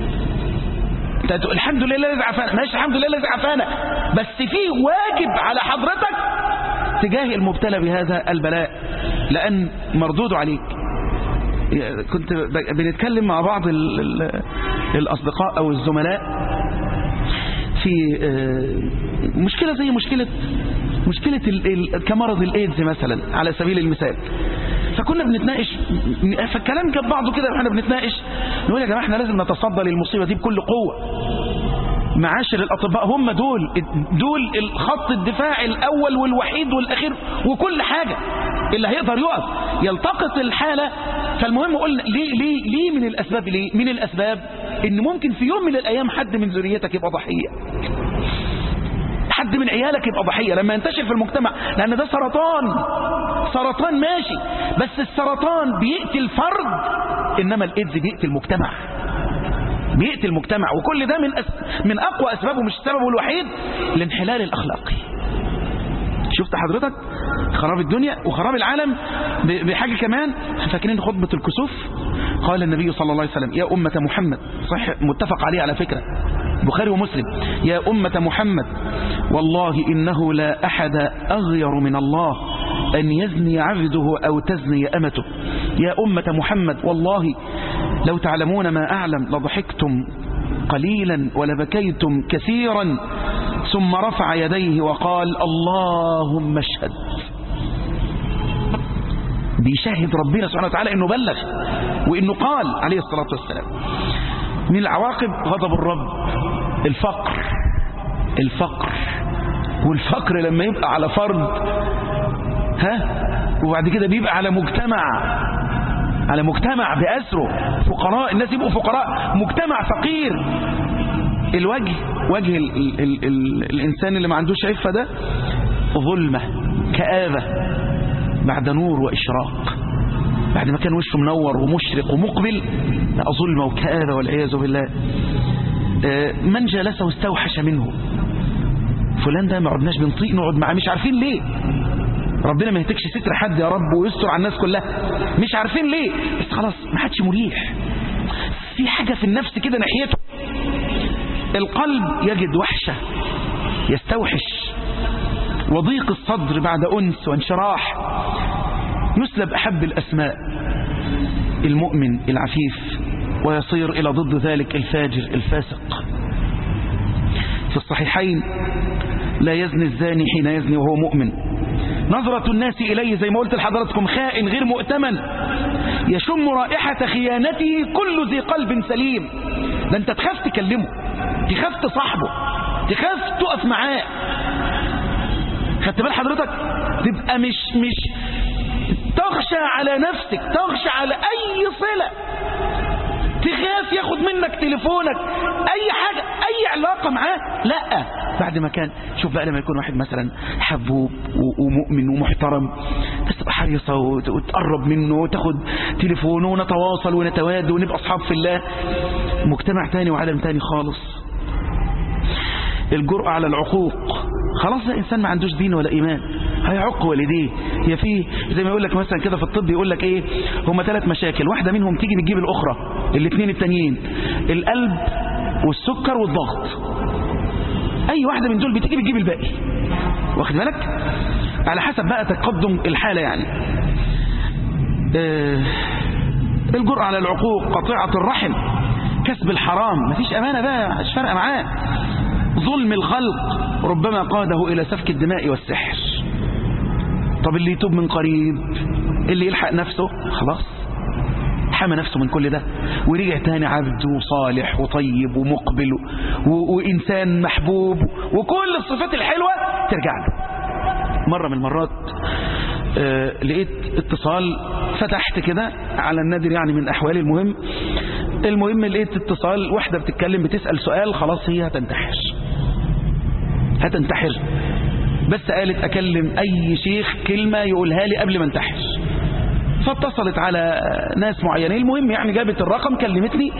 الحمد لله الذي عافانا ماشي الحمد لله الذي عافانا بس في واجب على حضرتك تجاه المبتلى بهذا البلاء لأن مردود عليك كنت بنتكلم مع بعض ال ال الأصدقاء أو الزملاء في مشكلة زي مشكلة مشكلة كمرض الإيدز مثلا على سبيل المثال فكنا بنتناقش فالكلام جاب بعضه كده واحنا بنتناقش نقول يا جماعه احنا لازم نتصدى للمصيبه دي بكل قوه معاشر الاطباء هم دول دول الخط الدفاع الاول والوحيد والاخير وكل حاجه اللي هيقدر يقف يلتقط الحاله فالمهم قلنا ليه ليه ليه من الاسباب ليه من الاسباب ان ممكن في يوم من الايام حد من ذريتك يبقى ضحيه حد من عيالك يبقى ضحية لما ينتشر في المجتمع لأن ده سرطان سرطان ماشي بس السرطان بيقتل فرد إنما الإيدز بيقتل مجتمع بيقتل المجتمع وكل ده من أس... من أقوى أسبابه مش سببه الوحيد الانحلال الأخلاقي شفت حضرتك خراب الدنيا وخراب العالم بحاجة كمان فاكرين خطبة الكسوف قال النبي صلى الله عليه وسلم يا أمة محمد صح متفق عليه على فكرة بخاري ومسلم يا أمة محمد والله إنه لا أحد أغير من الله أن يزني عبده أو تزني أمته يا أمة محمد والله لو تعلمون ما أعلم لضحكتم قليلا ولبكيتم كثيرا ثم رفع يديه وقال اللهم اشهد بيشهد ربنا سبحانه وتعالى انه بلغ وانه قال عليه الصلاة والسلام من العواقب غضب الرب الفقر الفقر والفقر لما يبقى على فرد ها وبعد كده بيبقى على مجتمع على مجتمع بأسره فقراء الناس يبقوا فقراء مجتمع فقير الوجه وجه ال ال ال ال الإنسان اللي ما عندوش عفة ده ظلمة كآبة بعد نور وإشراق بعد ما كان وشه منور ومشرق ومقبل بقى ظلمة وكآبة والعياذ بالله من جلسه استوحش منه فلان ده ما عدناش بنطيق نقعد معاه مش عارفين ليه ربنا ما يهتكش ستر حد يا رب ويستر على الناس كلها مش عارفين ليه بس خلاص ما حدش مريح في حاجة في النفس كده ناحيته القلب يجد وحشة يستوحش وضيق الصدر بعد أنس وانشراح يسلب أحب الأسماء المؤمن العفيف ويصير إلى ضد ذلك الفاجر الفاسق في الصحيحين لا يزني الزاني حين يزني وهو مؤمن نظرة الناس إليه زي ما قلت لحضراتكم خائن غير مؤتمن يشم رائحة خيانته كل ذي قلب سليم ده انت تخاف تكلمه تخاف تصاحبه تخاف تقف معاه خدت بال حضرتك تبقى مش مش تخشى على نفسك تخشى على أي صلة تخاف ياخد منك تليفونك اي حاجة اي علاقة معاه لا بعد ما كان شوف بقى لما يكون واحد مثلا حبوب ومؤمن ومحترم بس تبقى حريصة وتقرب منه وتاخد تليفونه ونتواصل ونتواد ونبقى اصحاب في الله مجتمع تاني وعالم تاني خالص الجرأة على العقوق خلاص ده إنسان ما عندوش دين ولا إيمان هيعق والديه هي في زي ما يقول لك مثلا كده في الطب يقول لك إيه هما ثلاث مشاكل واحدة منهم تيجي بتجيب الأخرى الاثنين التانيين القلب والسكر والضغط أي واحدة من دول بتيجي بتجيب الباقي واخد بالك على حسب بقى تقدم الحالة يعني آه الجرأة على العقوق قطيعة الرحم كسب الحرام مفيش أمانة بقى مش فارقة معاه ظلم الخلق ربما قاده إلى سفك الدماء والسحر طب اللي يتوب من قريب اللي يلحق نفسه خلاص حمى نفسه من كل ده ورجع تاني عبد وصالح وطيب ومقبل و... وإنسان محبوب وكل الصفات الحلوة ترجع له مرة من المرات آه لقيت اتصال فتحت كده على النادر يعني من أحوالي المهم المهم لقيت اتصال واحدة بتتكلم بتسأل سؤال خلاص هي هتنتحر هتنتحر بس قالت أكلم أي شيخ كلمة يقولها لي قبل ما انتحر فاتصلت على ناس معينين المهم يعني جابت الرقم كلمتني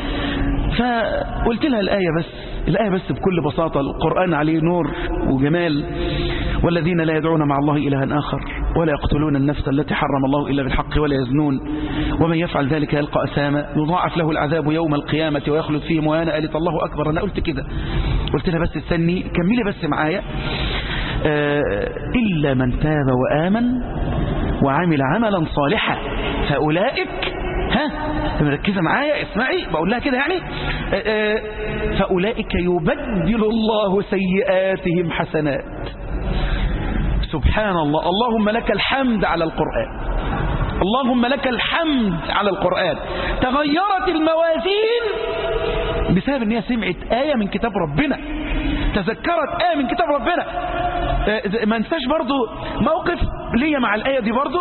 فقلت لها الآية بس الآية بس بكل بساطة القرآن عليه نور وجمال والذين لا يدعون مع الله إلها آخر ولا يقتلون النفس التي حرم الله إلا بالحق ولا يزنون ومن يفعل ذلك يلقى أساما يضاعف له العذاب يوم القيامة ويخلد فيه مهانا قالت الله أكبر أنا قلت كده قلت لها بس استني كملي بس معايا آه إلا من تاب وآمن وعمل عملا صالحا فأولئك ها مركزة معايا اسمعي بقول لها كده يعني آه آه فأولئك يبدل الله سيئاتهم حسنات سبحان الله اللهم لك الحمد على القرآن اللهم لك الحمد على القرآن تغيرت الموازين بسبب ان هي سمعت آية من كتاب ربنا تذكرت آية من كتاب ربنا ما انساش برضو موقف ليا مع الآية دي برضو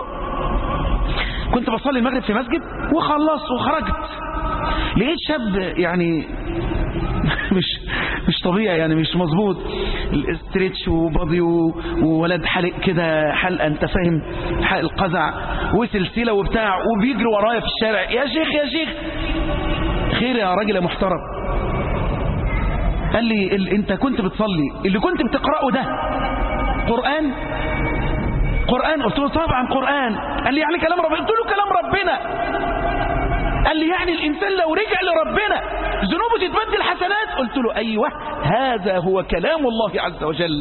كنت بصلي المغرب في مسجد وخلصت وخرجت لقيت شاب يعني مش مش طبيعي يعني مش مظبوط الاستريتش وبادي وولد حلق كده حلقه انت فاهم حلق القزع وسلسله وبتاع وبيجري ورايا في الشارع يا شيخ يا شيخ خير يا راجل يا محترم قال لي ال... انت كنت بتصلي اللي كنت بتقراه ده قران قران قلت له طبعا قران قال لي يعني كلام ربنا قلت له كلام ربنا قال لي يعني الإنسان لو رجع لربنا ذنوبه تتبدل حسنات قلت له أيوة هذا هو كلام الله عز وجل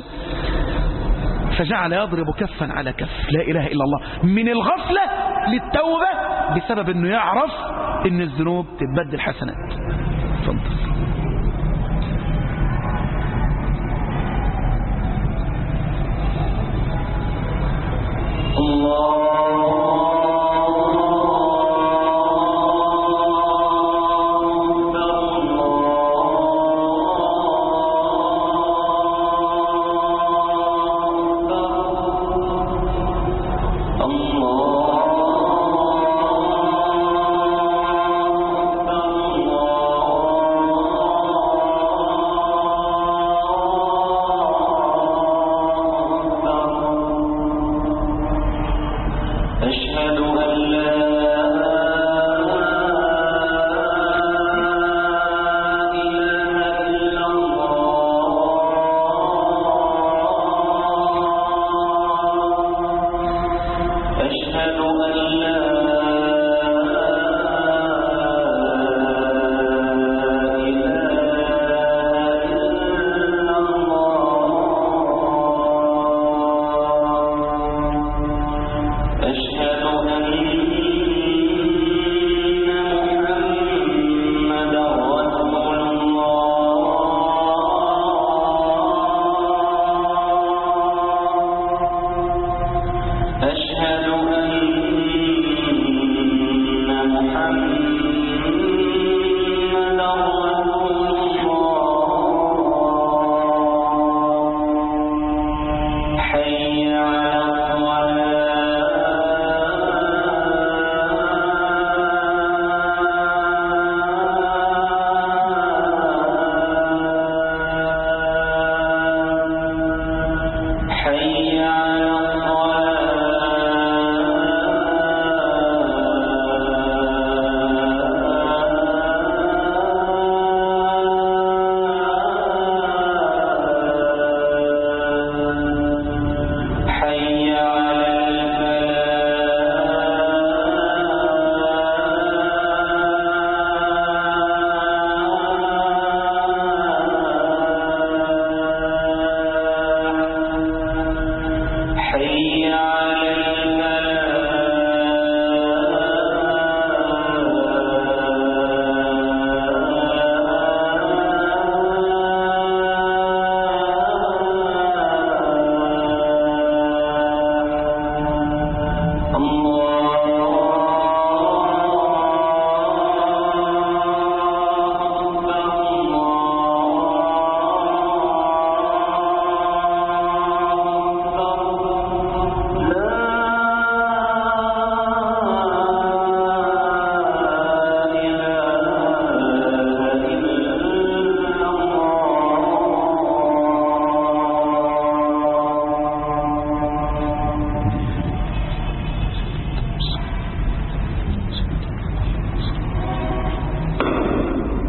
فجعل يضرب كفا على كف لا إله إلا الله من الغفلة للتوبة بسبب أنه يعرف أن الذنوب تتبدل حسنات فضل.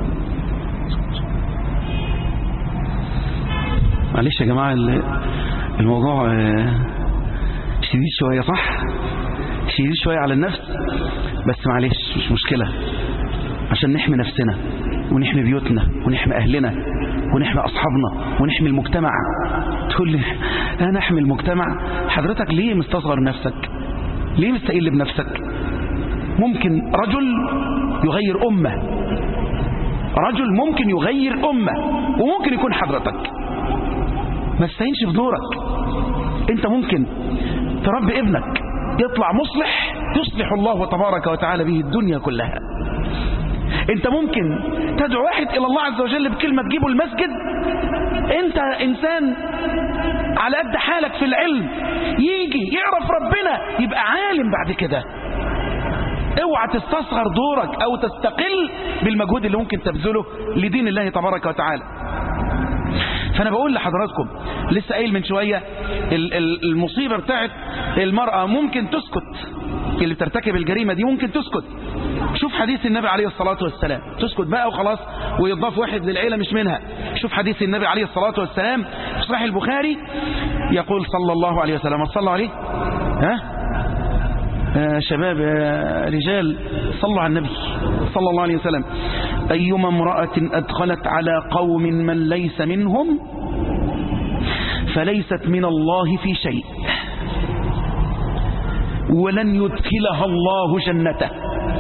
معلش يا جماعة الموضوع آه، شديد شوية صح شديد شوية على النفس بس معلش مش مشكلة عشان نحمي نفسنا ونحمي بيوتنا ونحمي أهلنا ونحمي أصحابنا ونحمي المجتمع تقول لي أنا أحمي المجتمع حضرتك ليه مستصغر نفسك ليه مستقل بنفسك ممكن رجل يغير أمة رجل ممكن يغير أمة وممكن يكون حضرتك ما تستهينش في دورك انت ممكن تربي ابنك يطلع مصلح يصلح الله تبارك وتعالى به الدنيا كلها انت ممكن تدعو واحد الى الله عز وجل بكلمة تجيبه المسجد انت انسان على قد حالك في العلم يجي يعرف ربنا يبقى عالم بعد كده اوعى تستصغر دورك او تستقل بالمجهود اللي ممكن تبذله لدين الله تبارك وتعالى فانا بقول لحضراتكم لسه قايل من شوية ال- ال- المصيبة بتاعت المرأة ممكن تسكت اللي بترتكب الجريمة دي ممكن تسكت شوف حديث النبي عليه الصلاة والسلام تسكت بقى وخلاص ويضاف واحد للعيلة مش منها شوف حديث النبي عليه الصلاة والسلام في صحيح البخاري يقول صلى الله عليه وسلم صلوا عليه ها يا شباب يا رجال صلوا على النبي صلى الله عليه وسلم أيما امرأة أدخلت على قوم من ليس منهم فليست من الله في شيء ولن يدخلها الله جنته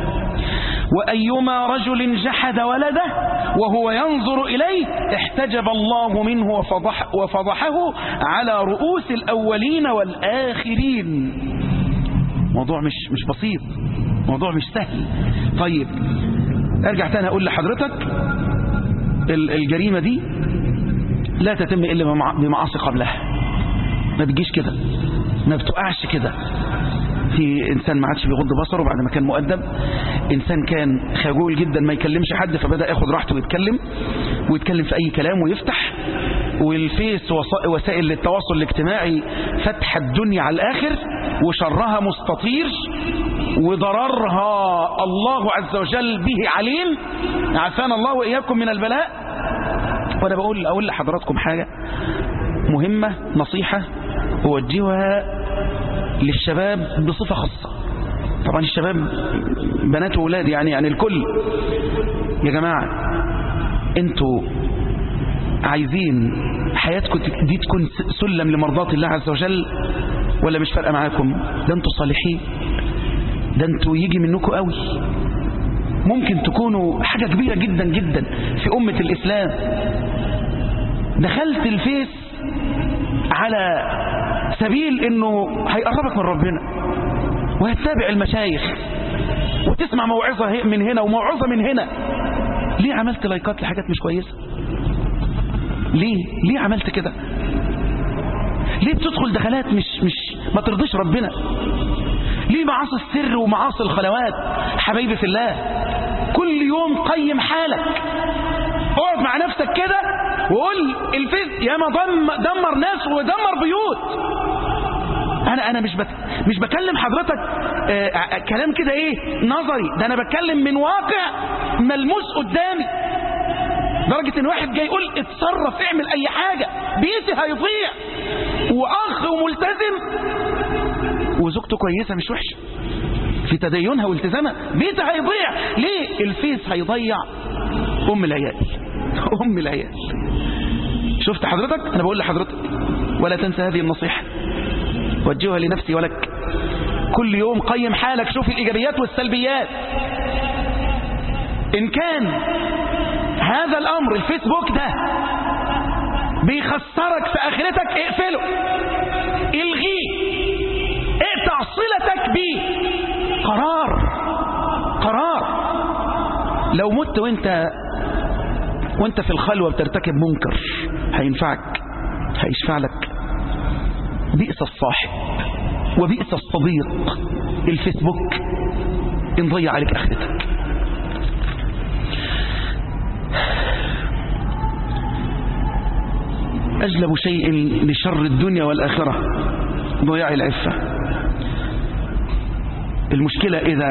وأيما رجل جحد ولده وهو ينظر إليه احتجب الله منه وفضح وفضحه على رؤوس الأولين والآخرين موضوع مش مش بسيط موضوع مش سهل طيب ارجع تاني اقول لحضرتك ال- الجريمة دي لا تتم الا بمع- بمعاصي قبلها ما بتجيش كده ما بتقعش كده في انسان ما عادش بيغض بصره بعد ما كان مؤدب انسان كان خجول جدا ما يكلمش حد فبدا ياخد راحته ويتكلم ويتكلم في اي كلام ويفتح والفيس وص- وسائل التواصل الاجتماعي فتح الدنيا على الاخر وشرها مستطير وضررها الله عز وجل به عليم عافانا الله واياكم من البلاء وانا بقول اقول لحضراتكم حاجه مهمه نصيحه اوجهها للشباب بصفة خاصة طبعا الشباب بنات وولاد يعني يعني الكل يا جماعة انتوا عايزين حياتكم دي تكون سلم لمرضاة الله عز وجل ولا مش فارقة معاكم ده انتوا صالحين ده انتوا يجي منكم قوي ممكن تكونوا حاجة كبيرة جدا جدا في أمة الإسلام دخلت الفيس على سبيل انه هيقربك من ربنا وهتتابع المشايخ وتسمع موعظة من هنا وموعظة من هنا ليه عملت لايكات لحاجات مش كويسة ليه ليه عملت كده ليه بتدخل دخلات مش مش ما ترضيش ربنا ليه معاصي السر ومعاصي الخلوات حبايبي في الله كل يوم قيم حالك اقعد مع نفسك كده وقول الفيس ياما دم دمر ناس ودمر بيوت انا انا مش بت مش بكلم حضرتك آه آه كلام كده ايه نظري ده انا بتكلم من واقع ملموس قدامي درجة ان واحد جاي يقول اتصرف اعمل اي حاجة بيتي هيضيع واخ وملتزم وزوجته كويسة مش وحشة في تدينها والتزامها بيتها هيضيع ليه الفيس هيضيع ام العيال ام العيال شفت حضرتك انا بقول لحضرتك ولا تنسى هذه النصيحة وجهها لنفسي ولك كل يوم قيم حالك شوف الايجابيات والسلبيات ان كان هذا الامر الفيسبوك ده بيخسرك في اخرتك اقفله الغيه اقطع صلتك بيه قرار قرار لو مت وانت وانت في الخلوة بترتكب منكر هينفعك هيشفع لك بئس الصاحب وبئس الصديق الفيسبوك ان ضيع عليك اخرتك أجلب شيء لشر الدنيا والآخرة ضياع العفة المشكلة إذا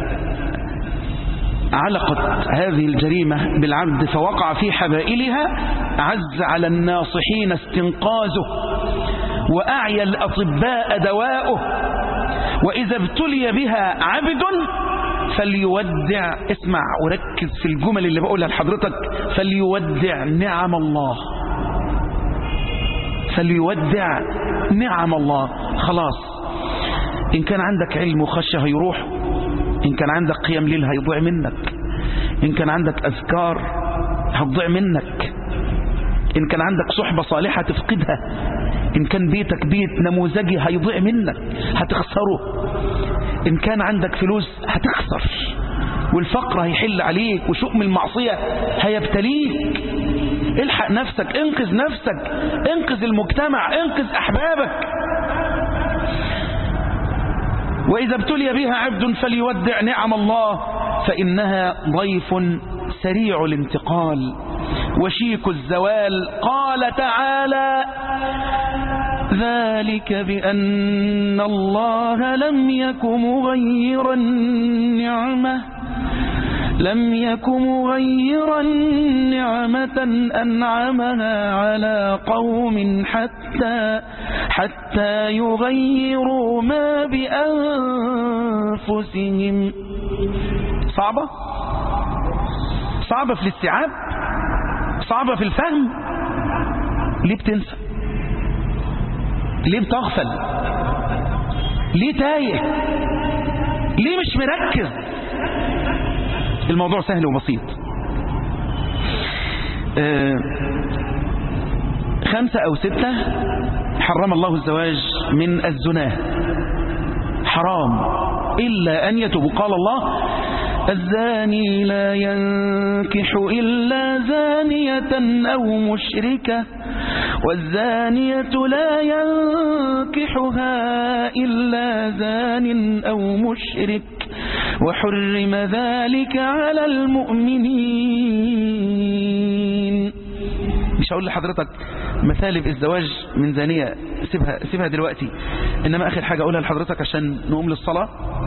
علقت هذه الجريمة بالعبد فوقع في حبائلها عز على الناصحين استنقاذه وأعيا الأطباء دواؤه وإذا ابتلي بها عبد فليودع اسمع وركز في الجمل اللي بقولها لحضرتك فليودع نعم الله فليودع نعم الله خلاص إن كان عندك علم وخشة هيروح إن كان عندك قيام ليل هيضيع منك إن كان عندك أذكار هتضيع منك إن كان عندك صحبة صالحة تفقدها إن كان بيتك بيت نموذجي هيضيع منك هتخسره إن كان عندك فلوس هتخسر والفقر هيحل عليك وشؤم المعصية هيبتليك الحق نفسك انقذ نفسك انقذ المجتمع انقذ أحبابك وإذا ابتلي بها عبد فليودع نعم الله فإنها ضيف سريع الانتقال وشيك الزوال قال تعالى ذلك بأن الله لم يك مغيرا نعمة لم يك مغيرا نعمة أنعمها على قوم حتى حتى يغيروا ما بأنفسهم صعبة صعبة في الاستيعاب صعبة في الفهم ليه بتنسى ليه بتغفل ليه تايه ليه مش مركز الموضوع سهل وبسيط آه خمسة أو ستة حرم الله الزواج من الزنا حرام إلا أن يتوب قال الله الزاني لا ينكح إلا زانية أو مشركة والزانية لا ينكحها إلا زان أو مشرك وحرم ذلك على المؤمنين مش هقول لحضرتك مثالب الزواج من زانية سيبها, سيبها دلوقتي إنما آخر حاجة أقولها لحضرتك عشان نقوم للصلاة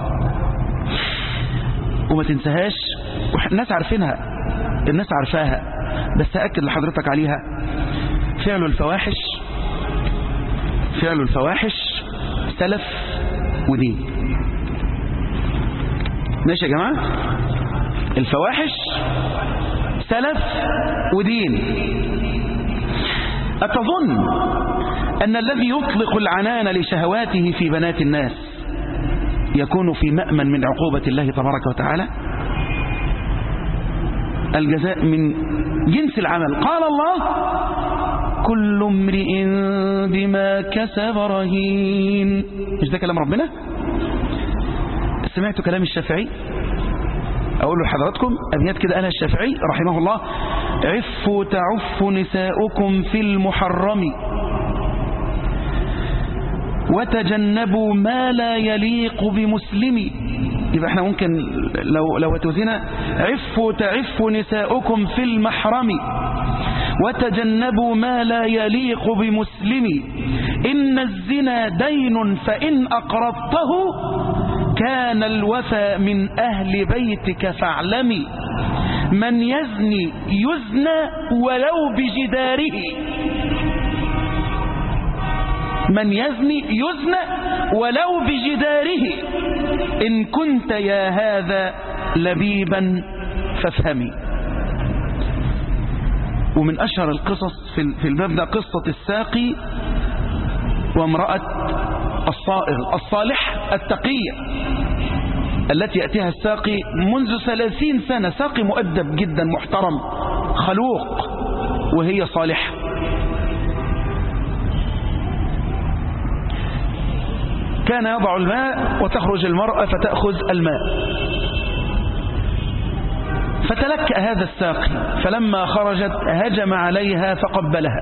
وما تنساهاش الناس عارفينها الناس عارفاها بس أكد لحضرتك عليها فعل الفواحش فعل الفواحش سلف ودين ماشي يا جماعة الفواحش سلف ودين أتظن أن الذي يطلق العنان لشهواته في بنات الناس يكون في مأمن من عقوبة الله تبارك وتعالى الجزاء من جنس العمل قال الله كل امرئ بما كسب رهين مش ده كلام ربنا سمعتوا كلام الشافعي أقول لحضراتكم أبيات كده أنا الشافعي رحمه الله عفوا تعف نساؤكم في المحرم وتجنبوا ما لا يليق بمسلم يبقى احنا ممكن لو لو توزينا عفوا تعف نساؤكم في المحرم وتجنبوا ما لا يليق بمسلم إن الزنا دين فإن أقرضته كان الوفى من أهل بيتك فاعلمي من يزني يزنى ولو بجداره من يزني يزنى ولو بجداره إن كنت يا هذا لبيبا فافهمي ومن أشهر القصص في الباب ده قصة الساقي وامرأة الصائغ الصالح التقية التي يأتيها الساقي منذ ثلاثين سنة ساقي مؤدب جدا محترم خلوق وهي صالحة كان يضع الماء وتخرج المرأة فتأخذ الماء فتلكأ هذا الساقي فلما خرجت هجم عليها فقبلها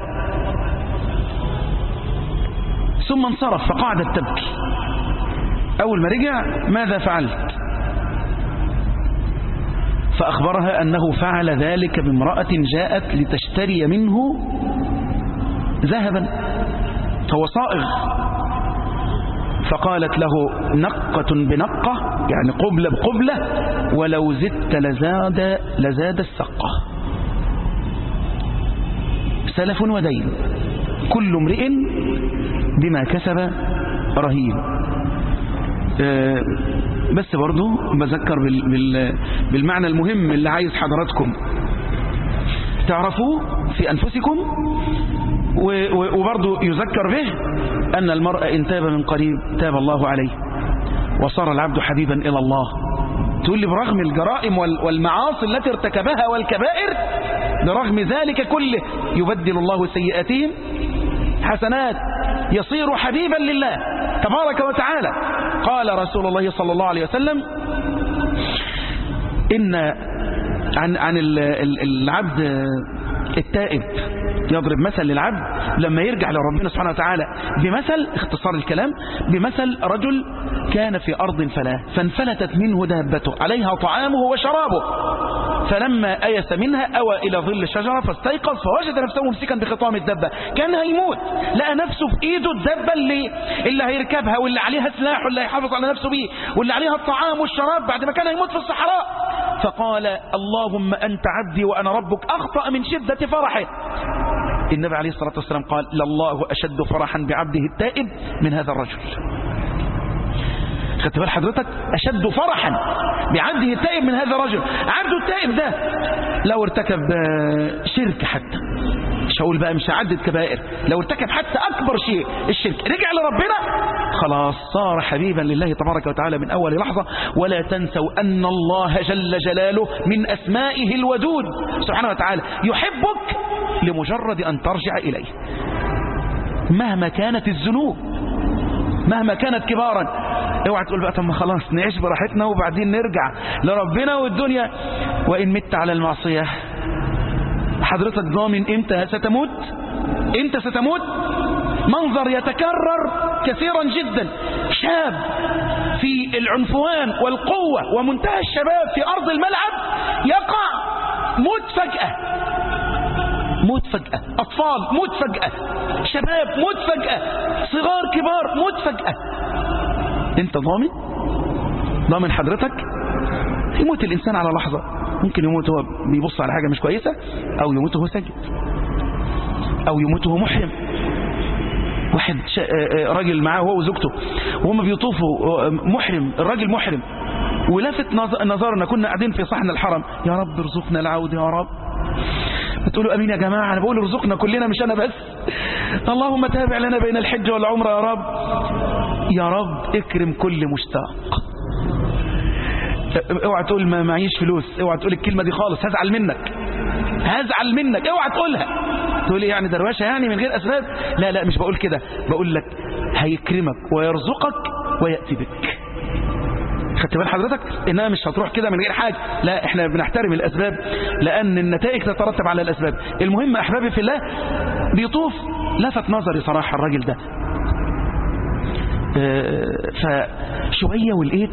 ثم انصرف فقعدت تبكي أول ما رجع ماذا فعلت فأخبرها أنه فعل ذلك بامرأة جاءت لتشتري منه ذهبا فهو صائغ فقالت له نقة بنقة يعني قبلة بقبلة ولو زدت لزاد, لزاد السقة سلف ودين كل امرئ بما كسب رهين آه، بس برضو بذكر بال- بال- بالمعنى المهم اللي عايز حضراتكم تعرفوه في أنفسكم و- و- وبرضو يذكر به أن المرء إن تاب من قريب تاب الله عليه وصار العبد حبيبا إلى الله تقول لي برغم الجرائم وال- والمعاصي التي ارتكبها والكبائر برغم ذلك كله يبدل الله سيئاتهم حسنات يصير حبيبا لله تبارك وتعالى قال رسول الله صلى الله عليه وسلم إن عن عن ال- ال- العبد التائب يضرب مثل للعبد لما يرجع لربنا سبحانه وتعالى بمثل اختصار الكلام بمثل رجل كان في أرض فلاة فانفلتت منه دابته عليها طعامه وشرابه فلما أيس منها أوى إلى ظل شجرة فاستيقظ فوجد نفسه ممسكا بخطام الدبة كان هيموت لقى نفسه في إيده الدبة اللي, اللي هيركبها واللي عليها سلاح واللي هيحافظ على نفسه بيه واللي عليها الطعام والشراب بعد ما كان هيموت في الصحراء فقال اللهم أنت عبدي وأنا ربك أخطأ من شدة فرحه النبي عليه الصلاة والسلام قال لله أشد فرحا بعبده التائب من هذا الرجل خدت بال حضرتك أشد فرحا بعبده التائب من هذا الرجل عبده التائب ده لو ارتكب آه، شرك حتى مش هقول بقى مش هعدد كبائر لو ارتكب حتى أكبر شيء الشرك رجع لربنا خلاص صار حبيبا لله تبارك وتعالى من أول لحظة ولا تنسوا أن الله جل جلاله من أسمائه الودود سبحانه وتعالى يحبك لمجرد أن ترجع إليه مهما كانت الذنوب مهما كانت كبارا اوعى تقول بقى طب ما خلاص نعيش براحتنا وبعدين نرجع لربنا والدنيا وإن مت على المعصية حضرتك ضامن امتى ستموت امتى ستموت منظر يتكرر كثيرا جدا شاب في العنفوان والقوة ومنتهى الشباب في أرض الملعب يقع موت فجأة موت فجأة أطفال موت فجأة شباب موت فجأة صغار كبار موت فجأة انت ضامن ضامن حضرتك يموت الإنسان على لحظة ممكن يموت هو بيبص على حاجة مش كويسة أو يموت هو ساجد أو يموت هو محرم واحد شا... آه، آه، راجل معاه هو وزوجته وهم بيطوفوا آه، محرم الراجل محرم ولفت نظ- نظرنا كنا قاعدين في صحن الحرم يا رب ارزقنا العود يا رب بتقولوا امين يا جماعه انا بقول ارزقنا كلنا مش انا بس اللهم تابع لنا بين الحج والعمره يا رب يا رب اكرم كل مشتاق اوعى تقول ما معيش فلوس اوعى تقول الكلمه دي خالص هزعل منك هزعل منك اوعى تقولها تقول لي يعني دروشه يعني من غير اسباب لا لا مش بقول كده بقول لك هيكرمك ويرزقك وياتي بك خدت بال حضرتك انها مش هتروح كده من غير حاجه لا احنا بنحترم الاسباب لان النتائج تترتب على الاسباب المهم احبابي في الله بيطوف لفت نظري صراحه الراجل ده آه، فشويه ولقيت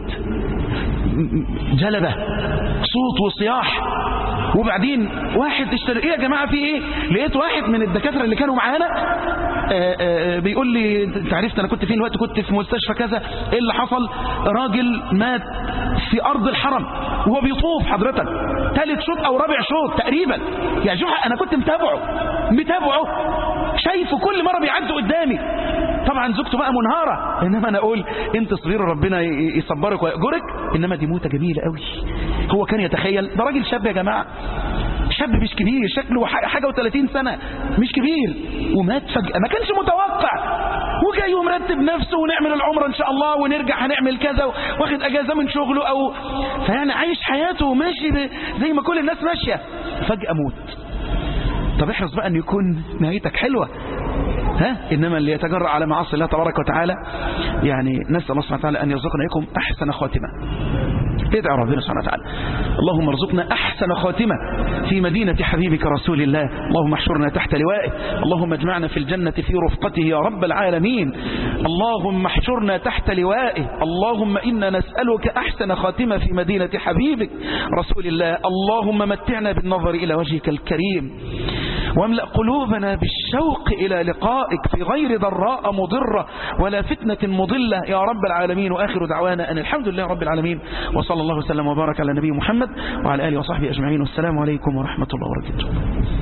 جلبه صوت وصياح وبعدين واحد اشتري ايه يا جماعه في ايه لقيت واحد من الدكاتره اللي كانوا معانا آه، آه، بيقول لي انت عرفت انا كنت فين الوقت كنت في مستشفى كذا ايه اللي حصل راجل مات في ارض الحرم وهو بيطوف حضرتك ثالث شوط او رابع شوط تقريبا يا جحا انا كنت متابعه متابعه شايفه كل مره بيعدي قدامي طبعا زوجته بقى منهارة انما انا اقول انت صغير ربنا ي- يصبرك ويأجرك انما دي موتة جميلة قوي هو كان يتخيل ده راجل شاب يا جماعة شاب مش كبير شكله ح- حاجة و30 سنة مش كبير ومات فجأة ما كانش متوقع وجاي ومرتب نفسه ونعمل العمرة ان شاء الله ونرجع هنعمل كذا واخد اجازة من شغله او فيعني عايش حياته وماشي ب- زي ما كل الناس ماشية فجأة موت طب احرص بقى ان يكون نهايتك حلوة ها إنما اللي يتجرأ على معاصي الله تبارك وتعالى يعني نسأل الله سبحانه وتعالى أن يرزقنا إياكم أحسن خاتمة ادعوا ربنا سبحانه وتعالى اللهم ارزقنا أحسن خاتمة في مدينة حبيبك رسول الله اللهم احشرنا تحت لوائه اللهم اجمعنا في الجنة في رفقته يا رب العالمين اللهم احشرنا تحت لوائه اللهم إنا نسألك أحسن خاتمة في مدينة حبيبك رسول الله اللهم متعنا بالنظر إلى وجهك الكريم واملأ قلوبنا بالشوق إلى لقائك في غير ضراء مضرة ولا فتنة مضلة يا رب العالمين وآخر دعوانا أن الحمد لله رب العالمين وصلى الله وسلم وبارك على نبي محمد وعلى آله وصحبه أجمعين والسلام عليكم ورحمة الله وبركاته